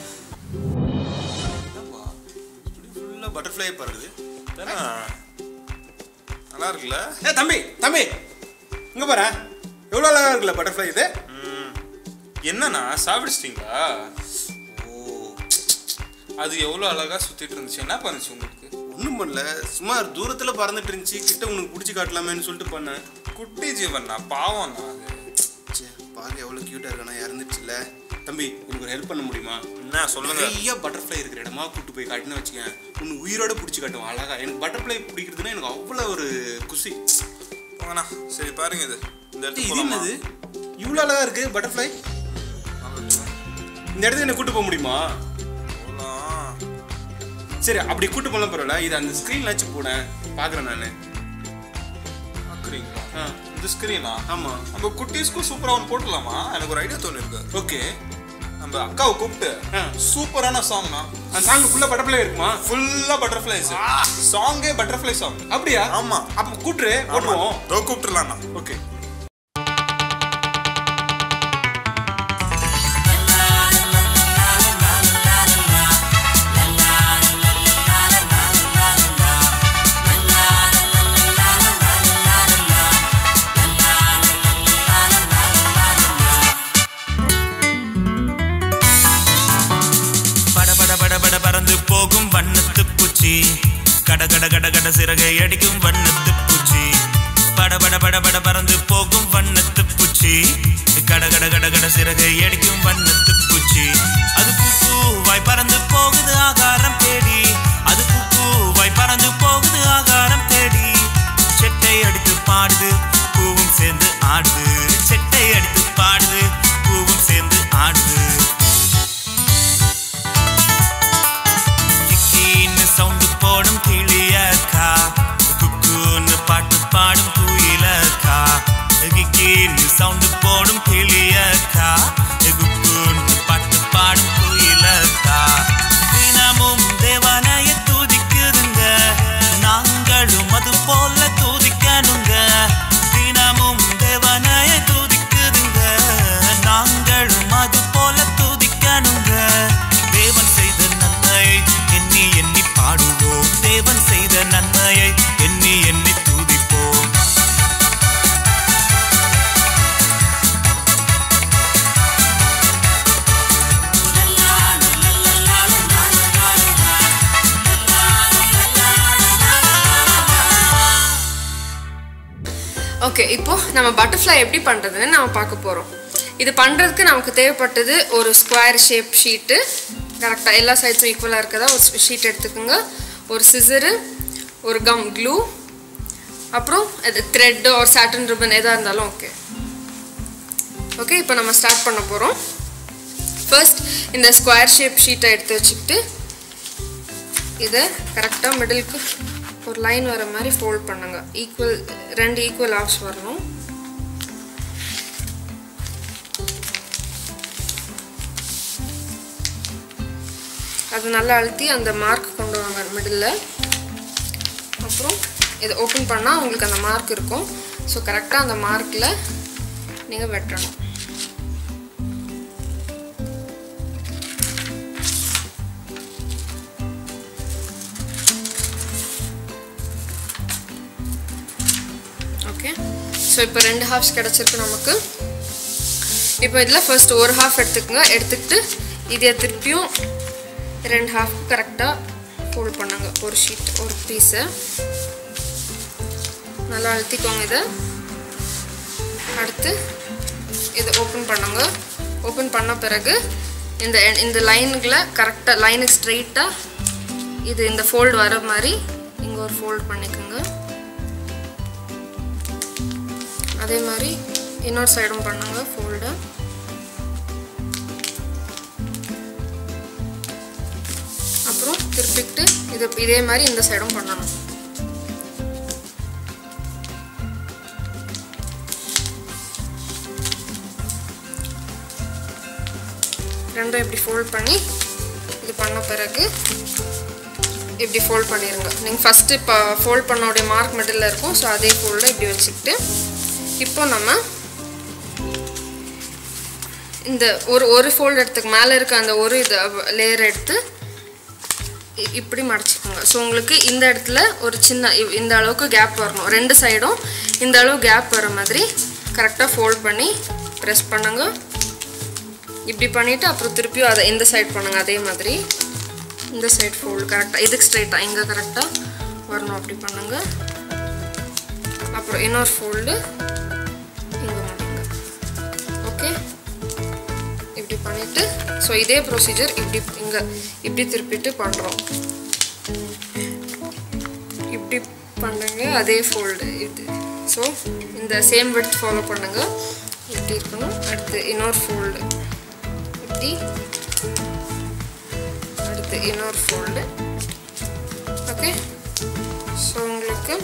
ஃபுல்லாக பட்டர்ஃப்ளை பறக்குது தானே நல்லா இருக்குல்ல ஏ தம்பி தம்பி இங்கே பாரு எவ்வளோ அழகா இருக்குல்ல பட்டர்ஃப்ளை இது என்னண்ணா சாப்பிடுச்சிட்டிங்களா ஓ அது எவ்வளோ அழகா சுற்றிட்டு இருந்துச்சு என்ன பண்ணுச்சு உங்களுக்கு ஒன்றும் பண்ணல சும்மா தூரத்தில் பறந்துட்டு இருந்துச்சு கிட்ட உனக்கு பிடிச்சி காட்டலாமேன்னு சொல்லிட்டு பண்ணேன் குட்டி ஜீவண்ணா பாவம்ண்ணா அது பாரு எவ்வளோ க்யூட்டாக இருக்கானா இறந்துச்சுல்ல தம்பி எனக்கு ஒரு ஹெல்ப் பண்ண முடியுமா என்ன சொல்லுங்க நிறைய பட்டர்ஃப்ளை இருக்கிற இடமா கூட்டு போய் காட்டினு வச்சுக்கேன் உன்னை உயிரோட பிடிச்சி காட்டுவோம் அழகா எனக்கு பட்டர்ஃப்ளை பிடிக்கிறதுனா எனக்கு அவ்வளோ ஒரு குஷி போங்கண்ணா சரி பாருங்க இது இந்த இடத்துக்கு இது என்னது இவ்வளோ அழகா இருக்கு பட்டர்ஃப்ளை இந்த இடத்துக்கு என்ன கூட்டு போக முடியுமா சரி அப்படி கூட்டு போகலாம் பரவாயில்ல இது அந்த ஸ்க்ரீன்ல வச்சு போனேன் பார்க்குறேன் நான் பார்க்குறீங்களா இந்த ஸ்க்ரீனா ஆமாம் நம்ம குட்டீஸ்க்கும் சூப்பராக ஒன்று போட்டுடலாமா எனக்கு ஒரு ஐடியா தோணிருக்கு ஓகே நம்ம அக்காவை கூப்பிட்டு சூப்பரான சாங்னா அந்த சாங் ஃபுல்லாக பட்டர்ஃப்ளை இருக்குமா ஃபுல்லா பட்டர்ஃப்ளைஸ் சாங்கே பட்டர்ஃப்ளை சாங் அப்படியா ஆமா அப்போ கூட்டுரு போட்டுருவோம் தோ கூப்பிட்டுலாம்ண்ணா ஓகே பட பட பட பட பறந்து போகும் வண்ணத்து பூச்சி கட கட கட கட சிறகை அடிக்கும் வண்ணத்து பூச்சி பட பட பட பட பறந்து போகும் வண்ணத்து பூச்சி கட கட கட கட சிறகை அடிக்கும் வண்ணத்து பூச்சி அது பூ பூவாய் பறந்து போகுது ஆகாரம் தேடி அது பூ பூவாய் பறந்து போகுது ஆகாரம் தேடி செட்டை அடித்து பாடுது பூவும் சேர்ந்து ஆடுது செட்டை அடித்து பாடுது பூவும் சேர்ந்து ஆடுது கிக்கின்னு சவுண்டு போடும் கிளியக்கா குக்குன்னு பாட்டு பாடும் குயிலக்கா கிக்கின்னு சவுண்டு போடும் கிளியக்கா குக்குன்னு பாட்டு பாடும் குயிலக்கா தினமும் தேவனைய துதிக்குதுங்க நாங்களும் அது போல துதிக்கணுங்க தினமும் தேவனைய துதிக்குதுங்க நாங்களும் அது போல துதிக்கணுங்க தேவன் செய்த நன்மையை எண்ணி எண்ணி பாடுவோம் தேவன் செய்த நன்மையை எண்ணி எண்ணி துதிப்போம் ஓகே இப்போ நம்ம பட்டர்ஃப்ளை எப்படி பண்ணுறதுன்னு நம்ம பார்க்க போகிறோம் இது பண்ணுறதுக்கு நமக்கு தேவைப்பட்டது ஒரு ஸ்கொயர் ஷேப் ஷீட்டு கரெக்டாக எல்லா சைட்ஸும் ஈக்குவலாக இருக்கதா ஒரு ஷீட் எடுத்துக்கோங்க ஒரு சிசரு ஒரு கம் க்ளூ அப்புறம் இது த்ரெட்டு ஒரு சாட்டன் ரிப்பன் எதாக இருந்தாலும் ஓகே ஓகே இப்போ நம்ம ஸ்டார்ட் பண்ண போகிறோம் ஃபர்ஸ்ட் இந்த ஸ்கொயர் ஷேப் ஷீட்டை எடுத்து வச்சுக்கிட்டு இதை கரெக்டாக மிடிலுக்கு ஒரு லைன் வர மாதிரி ஃபோல்ட் பண்ணுங்க ஈக்குவல் ரெண்டு ஈக்குவல் ஆஃப்ஸ் வரணும் அது நல்லா அழுத்தி அந்த மார்க் கொண்டு வாங்க மிடில் அப்புறம் இதை ஓப்பன் பண்ணால் உங்களுக்கு அந்த மார்க் இருக்கும் ஸோ கரெக்டாக அந்த மார்க்கில் நீங்கள் வெட்டணும் ஓகே ஸோ இப்போ ரெண்டு ஹாஃப்ஸ் கிடச்சிருக்கு நமக்கு இப்போ இதில் ஃபர்ஸ்ட் ஒரு ஹாஃப் எடுத்துக்கோங்க எடுத்துக்கிட்டு இதை திருப்பியும் ரெண்டு ஹாஃப் கரெக்டாக ஃபோல்ட் பண்ணுங்க ஒரு ஷீட் ஒரு பீஸை நல்லா அழுத்திக்கோங்க இதை அடுத்து இதை ஓப்பன் பண்ணுங்க ஓப்பன் பண்ண பிறகு இந்த இந்த லைனுக்குள்ள கரெக்டாக லைனுக்கு ஸ்ட்ரெயிட்டாக இது இந்த ஃபோல்டு வர மாதிரி இங்கே ஒரு ஃபோல்ட் பண்ணிக்கோங்க அதே மாதிரி இன்னொரு சைடும் பண்ணுங்க ஃபோல்டு அப்புறம் திருப்பிக்கிட்டு இது இதே மாதிரி இந்த சைடும் பண்ணணும் ரெண்டும் இப்படி ஃபோல்ட் பண்ணி இது பண்ண பிறகு இப்படி ஃபோல்ட் பண்ணிடுங்க நீங்கள் ஃபஸ்ட்டு இப்போ ஃபோல்ட் பண்ணோடைய மார்க் மிடில் இருக்கும் ஸோ அதே ஃபோல்டை இப்படி வச்சுக்கிட்டு இப்போ நம்ம இந்த ஒரு ஒரு ஃபோல்டு எடுத்துக்கு மேலே இருக்க அந்த ஒரு இது லேயர் எடுத்து இ- இப்படி மடிச்சுக்கோங்க ஸோ உங்களுக்கு இந்த இடத்துல ஒரு சின்ன இ- இந்த அளவுக்கு கேப் வரணும் ரெண்டு சைடும் இந்த அளவு கேப் வர மாதிரி கரெக்டாக ஃபோல்ட் பண்ணி ப்ரெஸ் பண்ணுங்க இப்படி பண்ணிவிட்டு அப்புறம் திருப்பியும் அதை இந்த சைடு பண்ணுங்க அதே மாதிரி இந்த சைடு ஃபோல்டு கரெக்டாக இதுக்கு ஸ்ட்ரைட்டாக இங்கே கரெக்டாக வரணும் அப்படி பண்ணுங்க அப்புறம் இன்னொரு ஃபோல்டு இங்கே மாட்டிங்க ஓகே இப்படி பண்ணிவிட்டு ஸோ இதே ப்ரொசீஜர் இப்படி இங்கே இப்படி திருப்பிட்டு பண்ணுறோம் இப்படி பண்ணுங்க அதே ஃபோல்டு இது ஸோ இந்த சேம் விட் ஃபாலோ பண்ணுங்க இப்படி இருக்கணும் அடுத்து இன்னொரு ஃபோல்டு இப்படி அடுத்து இன்னொரு ஃபோல்டு ஓகே ஸோ உங்களுக்கு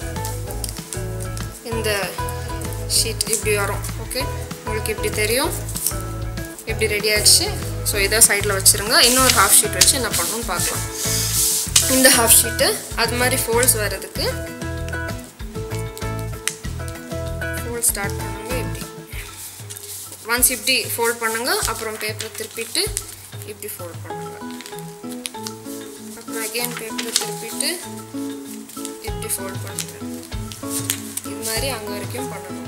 இந்த ஷீட் இப்படி வரும் ஓகே உங்களுக்கு இப்படி தெரியும் இப்படி ரெடி ஆயிடுச்சு ஸோ இதை சைடில் வச்சுருங்க இன்னொரு ஹாஃப் ஷீட் வச்சு என்ன பண்ணணும்னு பார்க்கலாம் இந்த ஹாஃப் ஷீட்டு அது மாதிரி ஃபோல்ட்ஸ் வர்றதுக்கு ஃபோல்ட் ஸ்டார்ட் பண்ணுங்க இப்படி ஒன்ஸ் இப்படி ஃபோல்ட் பண்ணுங்க அப்புறம் பேப்பரை திருப்பிட்டு இப்படி ஃபோல்ட் பண்ணுங்க அப்புறம் அகைன் பேப்பரை திருப்பிட்டு இப்படி ஃபோல்ட் பண்ணுங்க இது மாதிரி அங்கே வரைக்கும் பண்ணணும்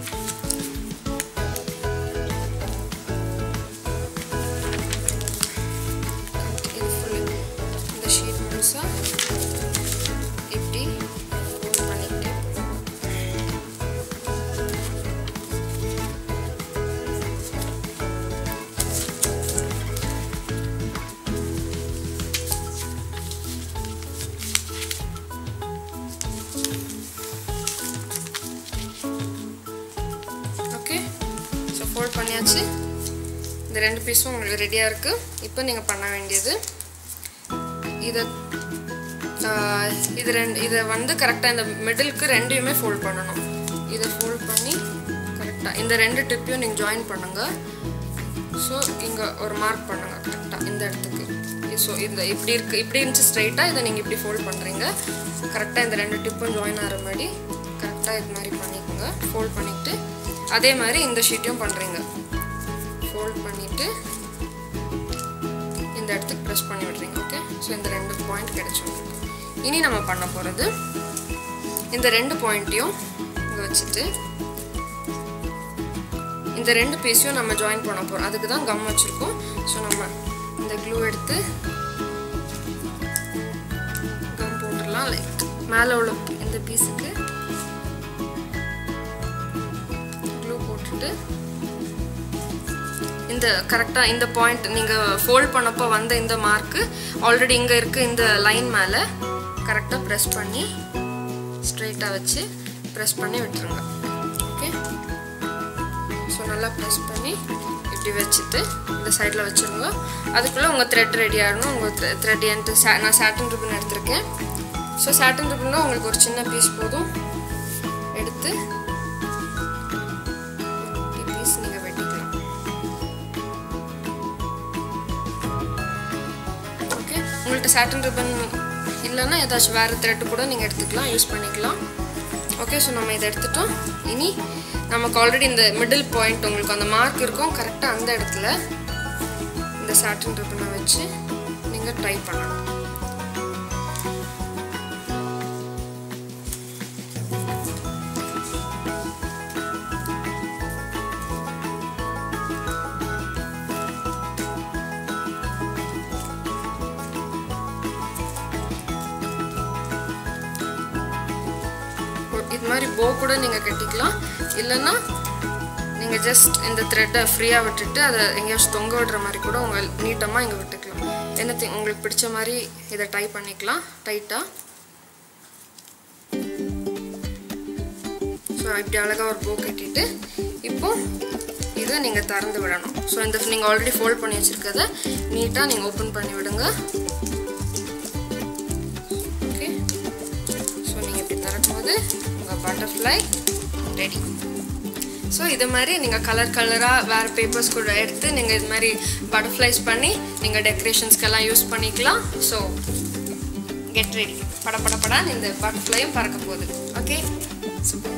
இது full இந்த ஷீட் முழுசா இப்படி fold பண்ணிக்கிட்டே ஓகே ஸோ ஃபோல்ட் பண்ணியாச்சு இந்த ரெண்டு பீஸும் உங்களுக்கு ரெடியாக இருக்குது இப்போ நீங்கள் பண்ண வேண்டியது இதை ஆஹ், இது ரெண்டு இதை வந்து கரெக்டாக இந்த மிடிலுக்கு ரெண்டையுமே ஃபோல்ட் பண்ணணும் இதை ஃபோல்ட் பண்ணி கரெக்டாக இந்த ரெண்டு டிப்பையும் நீங்கள் ஜாயின் பண்ணுங்கள் ஸோ இங்கே ஒரு மார்க் பண்ணுங்கள் கரெக்டாக இந்த இடத்துக்கு ஸோ இந்த இப்படி இருக்கு இப்படி இருந்துச்சு ஸ்ட்ரைட்டாக இதை நீங்கள் இப்படி ஃபோல்ட் பண்ணுறீங்க கரெக்டாக இந்த ரெண்டு டிப்பும் ஜாயின் ஆகிற மாதிரி கரெக்டாக இது மாதிரி பண்ணிக்கோங்க ஃபோல்ட் பண்ணிவிட்டு அதே மாதிரி இந்த ஷீட்டையும் பண்ணுறீங்க ஃபோல்ட் பண்ணிவிட்டு இந்த இடத்துக்கு ப்ரெஸ் பண்ணி விடுறீங்க ஓகே ஸோ இந்த ரெண்டு பாயிண்ட் கிடைச்சு உங்களுக்கு இனி நம்ம பண்ண போகிறது இந்த ரெண்டு பாயிண்ட்டையும் இங்கே வச்சுட்டு இந்த ரெண்டு பீஸையும் நம்ம ஜாயின் பண்ண போகிறோம் அதுக்கு தான் கம் வச்சுருக்கோம் ஸோ நம்ம இந்த க்ளூ எடுத்து கம் போட்டுடலாம் லைக் மேலே உள்ள இந்த பீஸுக்கு க்ளூ போட்டுட்டு இந்த கரெக்டாக இந்த பாயிண்ட் நீங்கள் ஃபோல்ட் பண்ணப்போ வந்த இந்த மார்க்கு ஆல்ரெடி இங்கே இருக்க இந்த லைன் மேலே கரெக்டாக ப்ரெஸ் பண்ணி ஸ்ட்ரைட்டாக வச்சு ப்ரெஸ் பண்ணி விட்டுருங்க ஓகே ஸோ நல்லா ப்ரெஸ் பண்ணி இப்படி வச்சுட்டு இந்த சைடில் வச்சுருங்க அதுக்குள்ளே உங்கள் த்ரெட் ரெடி ஆகணும் உங்கள் த்ரெட் என்ட்டு சா நான் சாட்டன் ரிப்பன் எடுத்திருக்கேன் ஸோ சாட்டன் ரிப்பன்னா உங்களுக்கு ஒரு சின்ன பீஸ் போதும் எடுத்து பீஸ் நீங்கள் வெட்டிக்கலாம் ஓகே உங்கள்கிட்ட சாட்டன் ரிப்பன் இல்லைன்னா ஏதாச்சும் வேறு த்ரெட்டு கூட நீங்கள் எடுத்துக்கலாம் யூஸ் பண்ணிக்கலாம் ஓகே ஸோ நம்ம இதை எடுத்துட்டோம் இனி நமக்கு ஆல்ரெடி இந்த மிடில் பாயிண்ட் உங்களுக்கு அந்த மார்க் இருக்கும் கரெக்டாக அந்த இடத்துல இந்த சாட்டன் ரிப்பனை வச்சு நீங்கள் ட்ரை பண்ணணும் இது மாதிரி போ கூட நீங்கள் கட்டிக்கலாம் இல்லைன்னா நீங்கள் ஜஸ்ட் இந்த த்ரெட்டை ஃப்ரீயாக விட்டுட்டு அதை எங்கேயாச்சும் தொங்க விடுற மாதிரி கூட உங்கள் நீட்டமாக இங்கே விட்டுக்கலாம் என்ன உங்களுக்கு பிடிச்ச மாதிரி இதை டை பண்ணிக்கலாம் டைட்டாக ஸோ இப்படி அழகாக ஒரு போ கட்டிட்டு இப்போ இதை நீங்கள் திறந்து விடணும் ஸோ இந்த நீங்கள் ஆல்ரெடி ஃபோல்ட் பண்ணி வச்சுருக்கத நீட்டாக நீங்கள் ஓப்பன் பண்ணி விடுங்க ஓகே ஸோ நீங்கள் இப்படி திறக்கும்போது உங்கள் பட்டர்ஃப்ளை ரெடி ஸோ இது மாதிரி நீங்கள் கலர் கலராக வேறு பேப்பர்ஸ் கூட எடுத்து நீங்கள் இது மாதிரி பட்டர்ஃப்ளைஸ் பண்ணி நீங்கள் டெக்கரேஷன்ஸ்க்கெல்லாம் யூஸ் பண்ணிக்கலாம் ஸோ கெட் ரெடி பட பட படான்னு இந்த பட்டர்ஃப்ளையும் பறக்க போகுது ஓகே சூப்பர்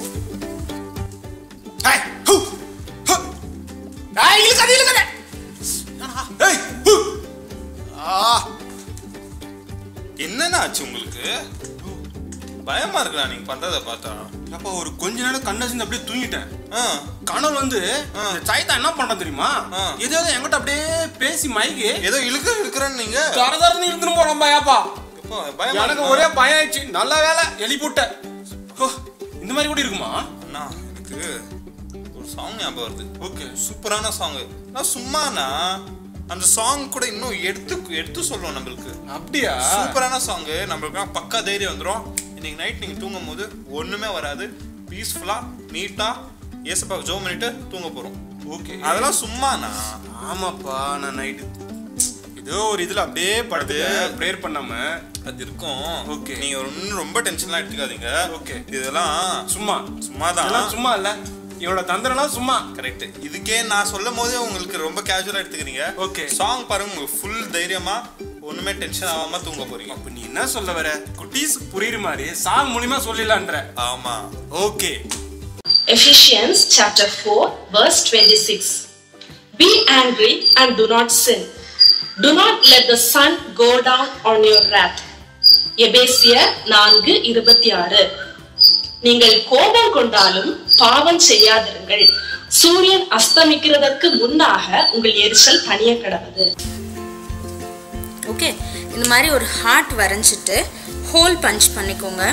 ஏய், இழுக்காத, இழுக்காத. ஏய், ஹு. ஆ. என்னண்ணா ஆச்சு உங்களுக்கு பயமா இருக்குடா நீங்க பண்றத பார்த்தா அப்பா ஒரு கொஞ்ச நேரம் கண்ணை சேர்ந்து அப்படியே தூங்கிட்டேன் கனவுல வந்து இந்த சாய்தா என்ன பண்றான் தெரியுமா ஏதோ ஏதோ என்கிட்ட அப்படியே பேசி மைக்கு ஏதோ இழுக்க இழுக்கிறேன்னு நீங்க தர தரன்னு இழுத்துன்னு போறான் ஏப்பா பயமா எனக்கு இருக்குண்ணா. ஒரே பயம் ஆயிடுச்சு நல்ல வேலை எலி போட்ட இந்த மாதிரி கூட இருக்குமா அண்ணா எனக்கு ஒரு சாங் ஞாபகம் வருது ஓகே சூப்பரான சாங் நான் சும்மாண்ணா அந்த சாங் கூட இன்னும் எடுத்து எடுத்து சொல்லுவோம் நம்மளுக்கு அப்படியா சூப்பரான சாங் நம்மளுக்கு பக்கா தைரியம் வந்துடும் இன்னைக்கு நைட் நீங்க தூங்கும் போது ஒண்ணுமே வராது பீஸ்ஃபுல்லா நீட்டா ஏசப்பா ஜோ பண்ணிட்டு தூங்க போறோம் ஓகே அதெல்லாம் சும்மாண்ணா ஆமாப்பா நான் நைட்டு ஏதோ ஒரு இதுல அப்படியே படுத்து ப்ரேயர் பண்ணாம அது இருக்கும் ஓகே நீங்க ஒன்னும் ரொம்ப டென்ஷன்லாம் எடுத்துக்காதீங்க ஓகே இதெல்லாம் சும்மா சும்மா தான் இதெல்லாம் சும்மா இல்ல இவனோட தந்திரம்லாம் சும்மா கரெக்ட் இதுக்கே நான் சொல்லும் போதே உங்களுக்கு ரொம்ப கேஷுவலா எடுத்துக்கிறீங்க ஓகே சாங் பாருங்க உங்களுக்கு ஃபுல் தைரியமா ஒண்ணுமே டென்ஷன் ஆகாம தூங்க போறீங்க அப்ப நீ என்ன சொல்ல வர குட்டீஸ் புரியுற மாதிரி சாங் மூலியமா சொல்லிடலான்ற ஆமா okay Ephesians chapter 4, verse 26. Be angry and do not sin. Do not let the sun go down on your wrath. எபேசியர் நான்கு இருபத்தி ஆறு நீங்கள் கோபம் கொண்டாலும் பாவம் செய்யாதிருங்கள் சூரியன் அஸ்தமிக்கிறதற்கு முன்னாக உங்கள் எரிச்சல் தனிய கிடவது ஓகே இந்த மாதிரி ஒரு ஹார்ட் வரைஞ்சிட்டு ஹோல் பஞ்ச் பண்ணிக்கோங்க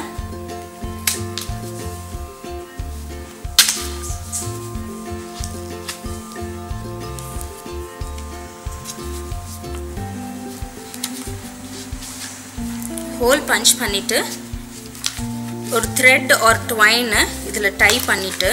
ஹோல் பஞ்ச் பண்ணிட்டு ஒரு த்ரெட் ஆர் ட்வைனை இதில் டை பண்ணிட்டு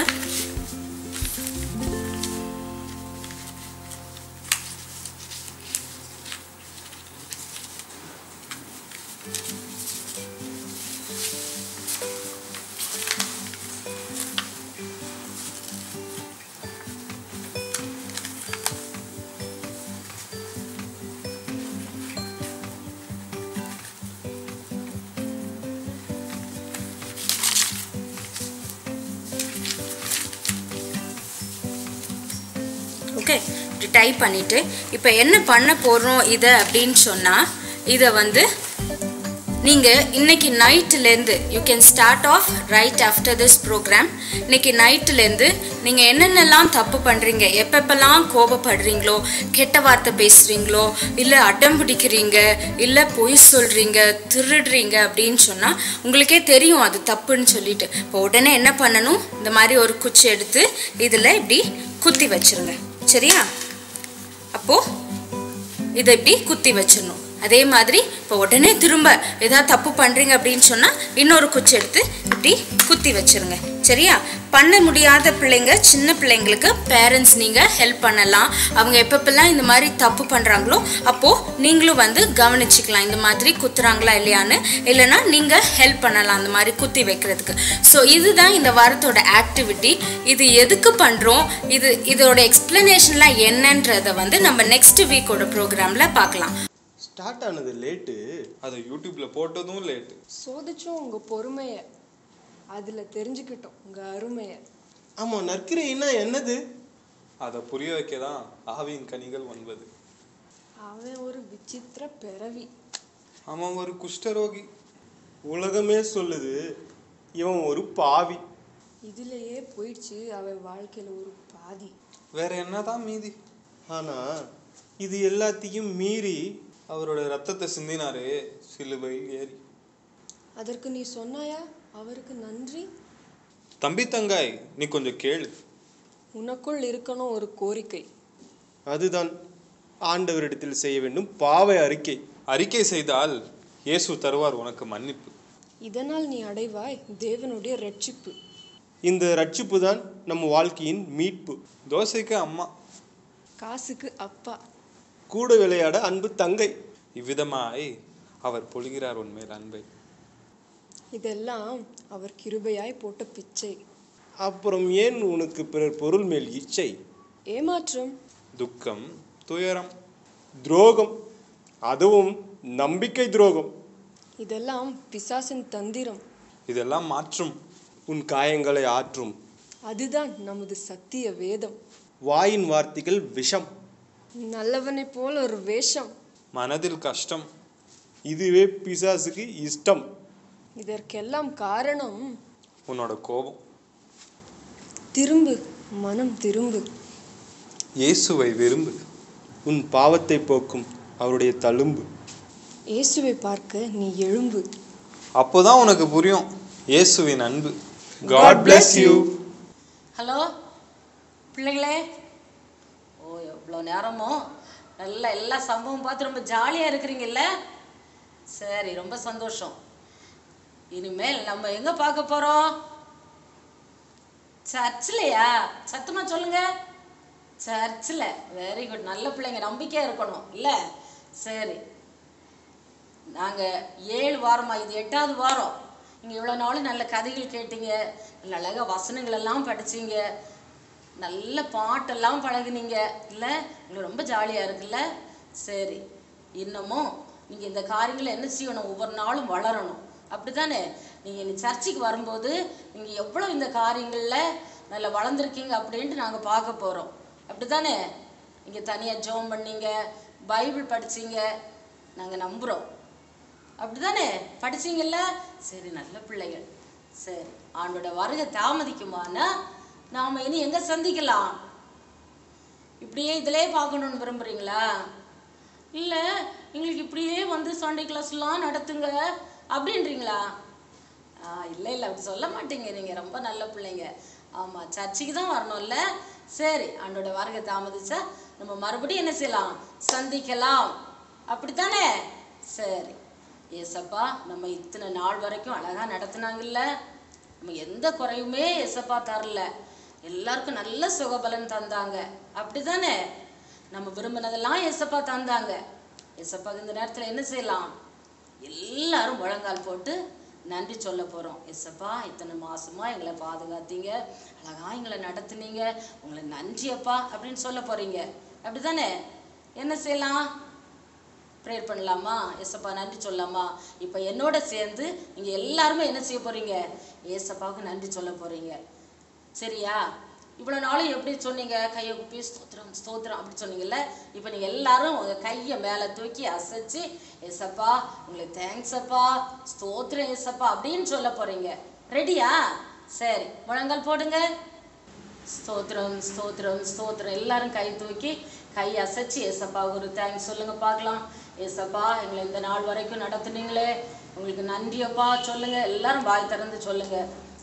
ஓகே இப்படி டைப் பண்ணிவிட்டு இப்போ என்ன பண்ண போகிறோம் இதை அப்படின்னு சொன்னால் இதை வந்து நீங்கள் இன்னைக்கு நைட்டுலேருந்து you can start off right after this program இன்னைக்கு நைட்டுலேருந்து நீங்கள் என்னென்னலாம் தப்பு பண்ணுறீங்க எப்பப்பெல்லாம் கோபப்படுறீங்களோ கெட்ட வார்த்தை பேசுகிறீங்களோ இல்லை அடம் பிடிக்கிறீங்க இல்லை பொய் சொல்கிறீங்க திருடுறீங்க அப்படின்னு சொன்னால் உங்களுக்கே தெரியும் அது தப்புன்னு சொல்லிட்டு இப்போ உடனே என்ன பண்ணணும் இந்த மாதிரி ஒரு குச்சி எடுத்து இதில் இப்படி குத்தி வச்சிருங்க சரியா அப்போது இதை இப்படி குத்தி வச்சிடணும் அதே மாதிரி இப்போ உடனே திரும்ப ஏதாவது தப்பு பண்ணுறீங்க அப்படின்னு சொன்னால் இன்னொரு குச்சி எடுத்து இப்படி குத்தி வச்சிருங்க சரியா பண்ண முடியாத பிள்ளைங்க சின்ன பிள்ளைங்களுக்கு பேரண்ட்ஸ் நீங்கள் ஹெல்ப் பண்ணலாம் அவங்க எப்பப்பெல்லாம் இந்த மாதிரி தப்பு பண்ணுறாங்களோ அப்போது நீங்களும் வந்து கவனிச்சுக்கலாம் இந்த மாதிரி குத்துறாங்களா இல்லையான்னு இல்லைன்னா நீங்கள் ஹெல்ப் பண்ணலாம் அந்த மாதிரி குத்தி வைக்கிறதுக்கு ஸோ இதுதான் இந்த வாரத்தோட ஆக்டிவிட்டி இது எதுக்கு பண்ணுறோம் இது இதோட எக்ஸ்பிளனேஷன்லாம் என்னன்றதை வந்து நம்ம நெக்ஸ்ட் வீக்கோட ப்ரோக்ராமில் பார்க்கலாம் ஸ்டார்ட் ஆனது லேட்டு அதை யூடியூப்ல போட்டதும் லேட்டு சோதிச்சோம் உங்க பொறுமைய அதுல தெரிஞ்சுக்கிட்டோம் உங்க அருமைய ஆமா நற்கிரைன்னா என்னது அதை புரிய வைக்க தான் ஆவியின் கனிகள் ஒன்பது அவன் ஒரு விசித்திர பிறவி அவன் ஒரு குஷ்டரோகி உலகமே சொல்லுது இவன் ஒரு பாவி இதுலயே போயிடுச்சு அவன் வாழ்க்கையில ஒரு பாதி வேற என்னதான் மீதி ஆனா இது எல்லாத்தையும் மீறி அவரோட ரத்தத்தை சிந்தினாரே சிலுவையில் ஏறி அதற்கு நீ சொன்னாயா அவருக்கு நன்றி தம்பி தங்காய் நீ கொஞ்சம் கேளு உனக்குள் இருக்கணும் ஒரு கோரிக்கை அதுதான் ஆண்டவரிடத்தில் செய்ய வேண்டும் பாவ அறிக்கை அறிக்கை செய்தால் இயேசு தருவார் உனக்கு மன்னிப்பு இதனால் நீ அடைவாய் தேவனுடைய ரட்சிப்பு இந்த ரட்சிப்பு தான் நம்ம வாழ்க்கையின் மீட்பு தோசைக்கு அம்மா காசுக்கு அப்பா கூட விளையாட அன்பு தங்கை இவ்விதமாய் அவர் பொழிகிறார் உன்மேல் அன்பை இதெல்லாம் அவர் கிருபையாய் போட்ட பிச்சை அப்புறம் ஏன் உனக்கு பிறர் பொருள் மேல் இச்சை ஏமாற்றம் துக்கம் துயரம் துரோகம் அதுவும் நம்பிக்கை துரோகம் இதெல்லாம் பிசாசின் தந்திரம் இதெல்லாம் மாற்றும் உன் காயங்களை ஆற்றும் அதுதான் நமது சத்திய வேதம் வாயின் வார்த்தைகள் விஷம் நல்லவனைப் போல் ஒரு வேஷம் மனதில் கஷ்டம் இதுவே பிசாசுக்கு இஷ்டம் இதற்கெல்லாம் காரணம் உன்னோட கோபம் திரும்பு மனம் திரும்பு இயேசுவை விரும்பு உன் பாவத்தை போக்கும் அவருடைய தழும்பு இயேசுவை பார்க்க நீ எழும்பு அப்போதான் உனக்கு புரியும் இயேசுவின் அன்பு காட் bless யூ ஹலோ பிள்ளைகளே ஓ எவ்வளோ நேரமோ நல்ல எல்லா சம்பவம் பார்த்து ரொம்ப ஜாலியாக இருக்கிறீங்கல்ல சரி ரொம்ப சந்தோஷம் இனிமேல் நம்ம எங்கே பார்க்க போகிறோம் சர்ச்சிலையா சத்தமா சொல்லுங்க சர்ச்சில் வெரி குட் நல்ல பிள்ளைங்க நம்பிக்கையாக இருக்கணும் இல்லை சரி நாங்கள் ஏழு வாரமா இது எட்டாவது வாரம் நீங்கள் இவ்வளோ நாளும் நல்ல கதைகள் கேட்டீங்க நல்ல அழகாக வசனங்கள் எல்லாம் படிச்சீங்க நல்ல பாட்டெல்லாம் பழகுனீங்க இல்லை உங்களுக்கு ரொம்ப ஜாலியாக இருக்குல்ல சரி இன்னமும் நீங்கள் இந்த காரியங்களை என்ன செய்யணும் ஒவ்வொரு நாளும் வளரணும் அப்படிதானே நீங்கள் இந்த சர்ச்சுக்கு வரும்போது நீங்கள் எவ்வளோ இந்த காரியங்களில் நல்லா வளர்ந்துருக்கீங்க அப்படின்ட்டு நாங்கள் பார்க்க போகிறோம் அப்படிதானே நீங்கள் தனியாக ஜோம் பண்ணீங்க பைபிள் படிச்சீங்க நாங்கள் நம்புகிறோம் அப்படிதானே படிச்சீங்கல்ல சரி நல்ல பிள்ளைகள் சரி ஆண்டோட வருகை தாமதிக்குமானா நாம் இனி எங்கே சந்திக்கலாம் இப்படியே இதிலே பார்க்கணுன்னு விரும்புகிறீங்களா இல்லை எங்களுக்கு இப்படியே வந்து சண்டே கிளாஸ்லாம் நடத்துங்க அப்படின்றீங்களா ஆ இல்லை இல்லை அப்படி சொல்ல மாட்டீங்க நீங்கள் ரொம்ப நல்ல பிள்ளைங்க ஆமாம் சர்ச்சுக்கு தான் வரணும்ல சரி ஆண்டோட வருகை தாமதிச்சா நம்ம மறுபடியும் என்ன செய்யலாம் சந்திக்கலாம் அப்படித்தானே சரி ஏசப்பா நம்ம இத்தனை நாள் வரைக்கும் அழகாக நடத்துனாங்கல்ல நம்ம எந்த குறையுமே ஏசப்பா தரல எல்லாருக்கும் நல்ல சுகபலன் தந்தாங்க அப்படிதானே நம்ம விரும்பினதெல்லாம் ஏசப்பா தந்தாங்க ஏசப்பா இந்த நேரத்தில் என்ன செய்யலாம் எல்லாரும் முழங்கால் போட்டு நன்றி சொல்ல போகிறோம் எஸ்ஸப்பா இத்தனை மாசமா எங்களை பாதுகாத்தீங்க அழகா எங்களை நடத்துனீங்க உங்களை நன்றி அப்பா அப்படின்னு சொல்ல போறீங்க அப்படிதானே என்ன செய்யலாம் ப்ரேயர் பண்ணலாமா ஏசப்பா நன்றி சொல்லலாமா இப்போ என்னோட சேர்ந்து நீங்கள் எல்லாருமே என்ன செய்ய போறீங்க ஏசப்பாவுக்கு நன்றி சொல்ல போறீங்க சரியா இவ்வளோ நாளும் எப்படி சொன்னீங்க கையை குப்பி ஸ்தோத்திரம் ஸ்தோத்திரம் அப்படி சொன்னீங்கல்ல இப்போ நீங்கள் எல்லாரும் உங்கள் கையை மேலே தூக்கி அசைச்சு ஏசப்பா உங்களுக்கு தேங்க்ஸ் அப்பா ஸ்தோத்திரம் ஏசப்பா அப்படின்னு சொல்ல போறீங்க ரெடியா சரி முழங்கால் போடுங்க ஸ்தோத்திரம் ஸ்தோத்திரம் ஸ்தோத்திரம் எல்லாரும் கை தூக்கி கை அசைச்சு ஏசப்பா ஒரு தேங்க்ஸ் சொல்லுங்க பார்க்கலாம் ஏசப்பா எங்களை இந்த நாள் வரைக்கும் நடத்துனீங்களே உங்களுக்கு நன்றியப்பா சொல்லுங்க எல்லாரும் வாய் திறந்து சொல்லுங்க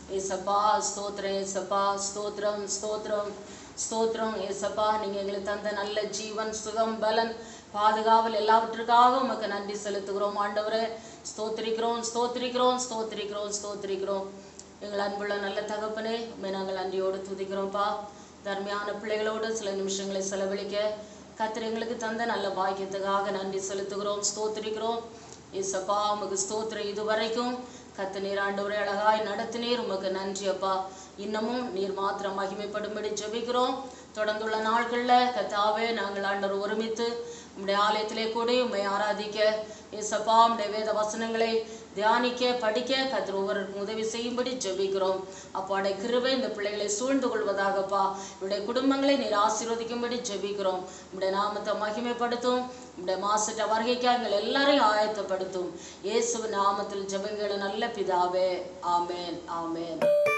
ஏசப்பா ஸ்தோத்திரம் ஏசப்பா ஸ்தோத்திரம் ஸ்தோத்திரம் ஸ்தோத்திரம் ஏசப்பா நீங்கள் எங்களுக்கு தந்த நல்ல ஜீவன் சுகம் பலன் பாதுகாவல் எல்லாவற்றுக்காக உமக்கு நன்றி செலுத்துகிறோம் ஆண்டவரே ஸ்தோத்திரிக்கிறோம் ஸ்தோத்திரிக்கிறோம் ஸ்தோத்திரிக்கிறோம் ஸ்தோத்திரிக்கிறோம் எங்கள் அன்புள்ள நல்ல தகப்பனே உண்மை நாங்கள் நன்றியோடு துதிக்கிறோம்ப்பா தர்மையான பிள்ளைகளோடு சில நிமிஷங்களை செலவழிக்க கத்திர எங்களுக்கு தந்த நல்ல பாக்கியத்துக்காக நன்றி செலுத்துகிறோம் ஸ்தோத்திரிக்கிறோம் ஏசப்பா உமக்கு ஸ்தோத்திரம் இதுவரைக்கும் கத்து நீர் ஆண்டவரே அழகாய் நடத்தினீர் உமக்கு நன்றி அப்பா இன்னமும் நீர் மாத்திரம் மகிமைப்படும்படி ஜெபிக்கிறோம் தொடர்ந்துள்ள நாட்களில் கத்தாவே நாங்கள் ஆண்டவர் ஒருமித்து உம்முடைய ஆலயத்திலே கூடி உம்மை ஆராதிக்க ஏசப்பா உம்முடைய வேத வசனங்களை தியானிக்க படிக்க கத்திர ஒவ்வொருக்கும் உதவி செய்யும்படி ஜெபிக்கிறோம் அப்பாடைய கிருபை இந்த பிள்ளைகளை சூழ்ந்து கொள்வதாகப்பா இவருடைய குடும்பங்களை நீர் ஆசீர்வதிக்கும்படி ஜெபிக்கிறோம் உம்முடைய நாமத்தை மகிமைப்படுத்தும் உம்முடைய மாசற்ற வருகைக்காக எங்கள் எல்லாரையும் ஆயத்தப்படுத்தும் இயேசுவின் நாமத்தில் ஜெபங்களை நல்ல பிதாவே ஆமேன் ஆமேன்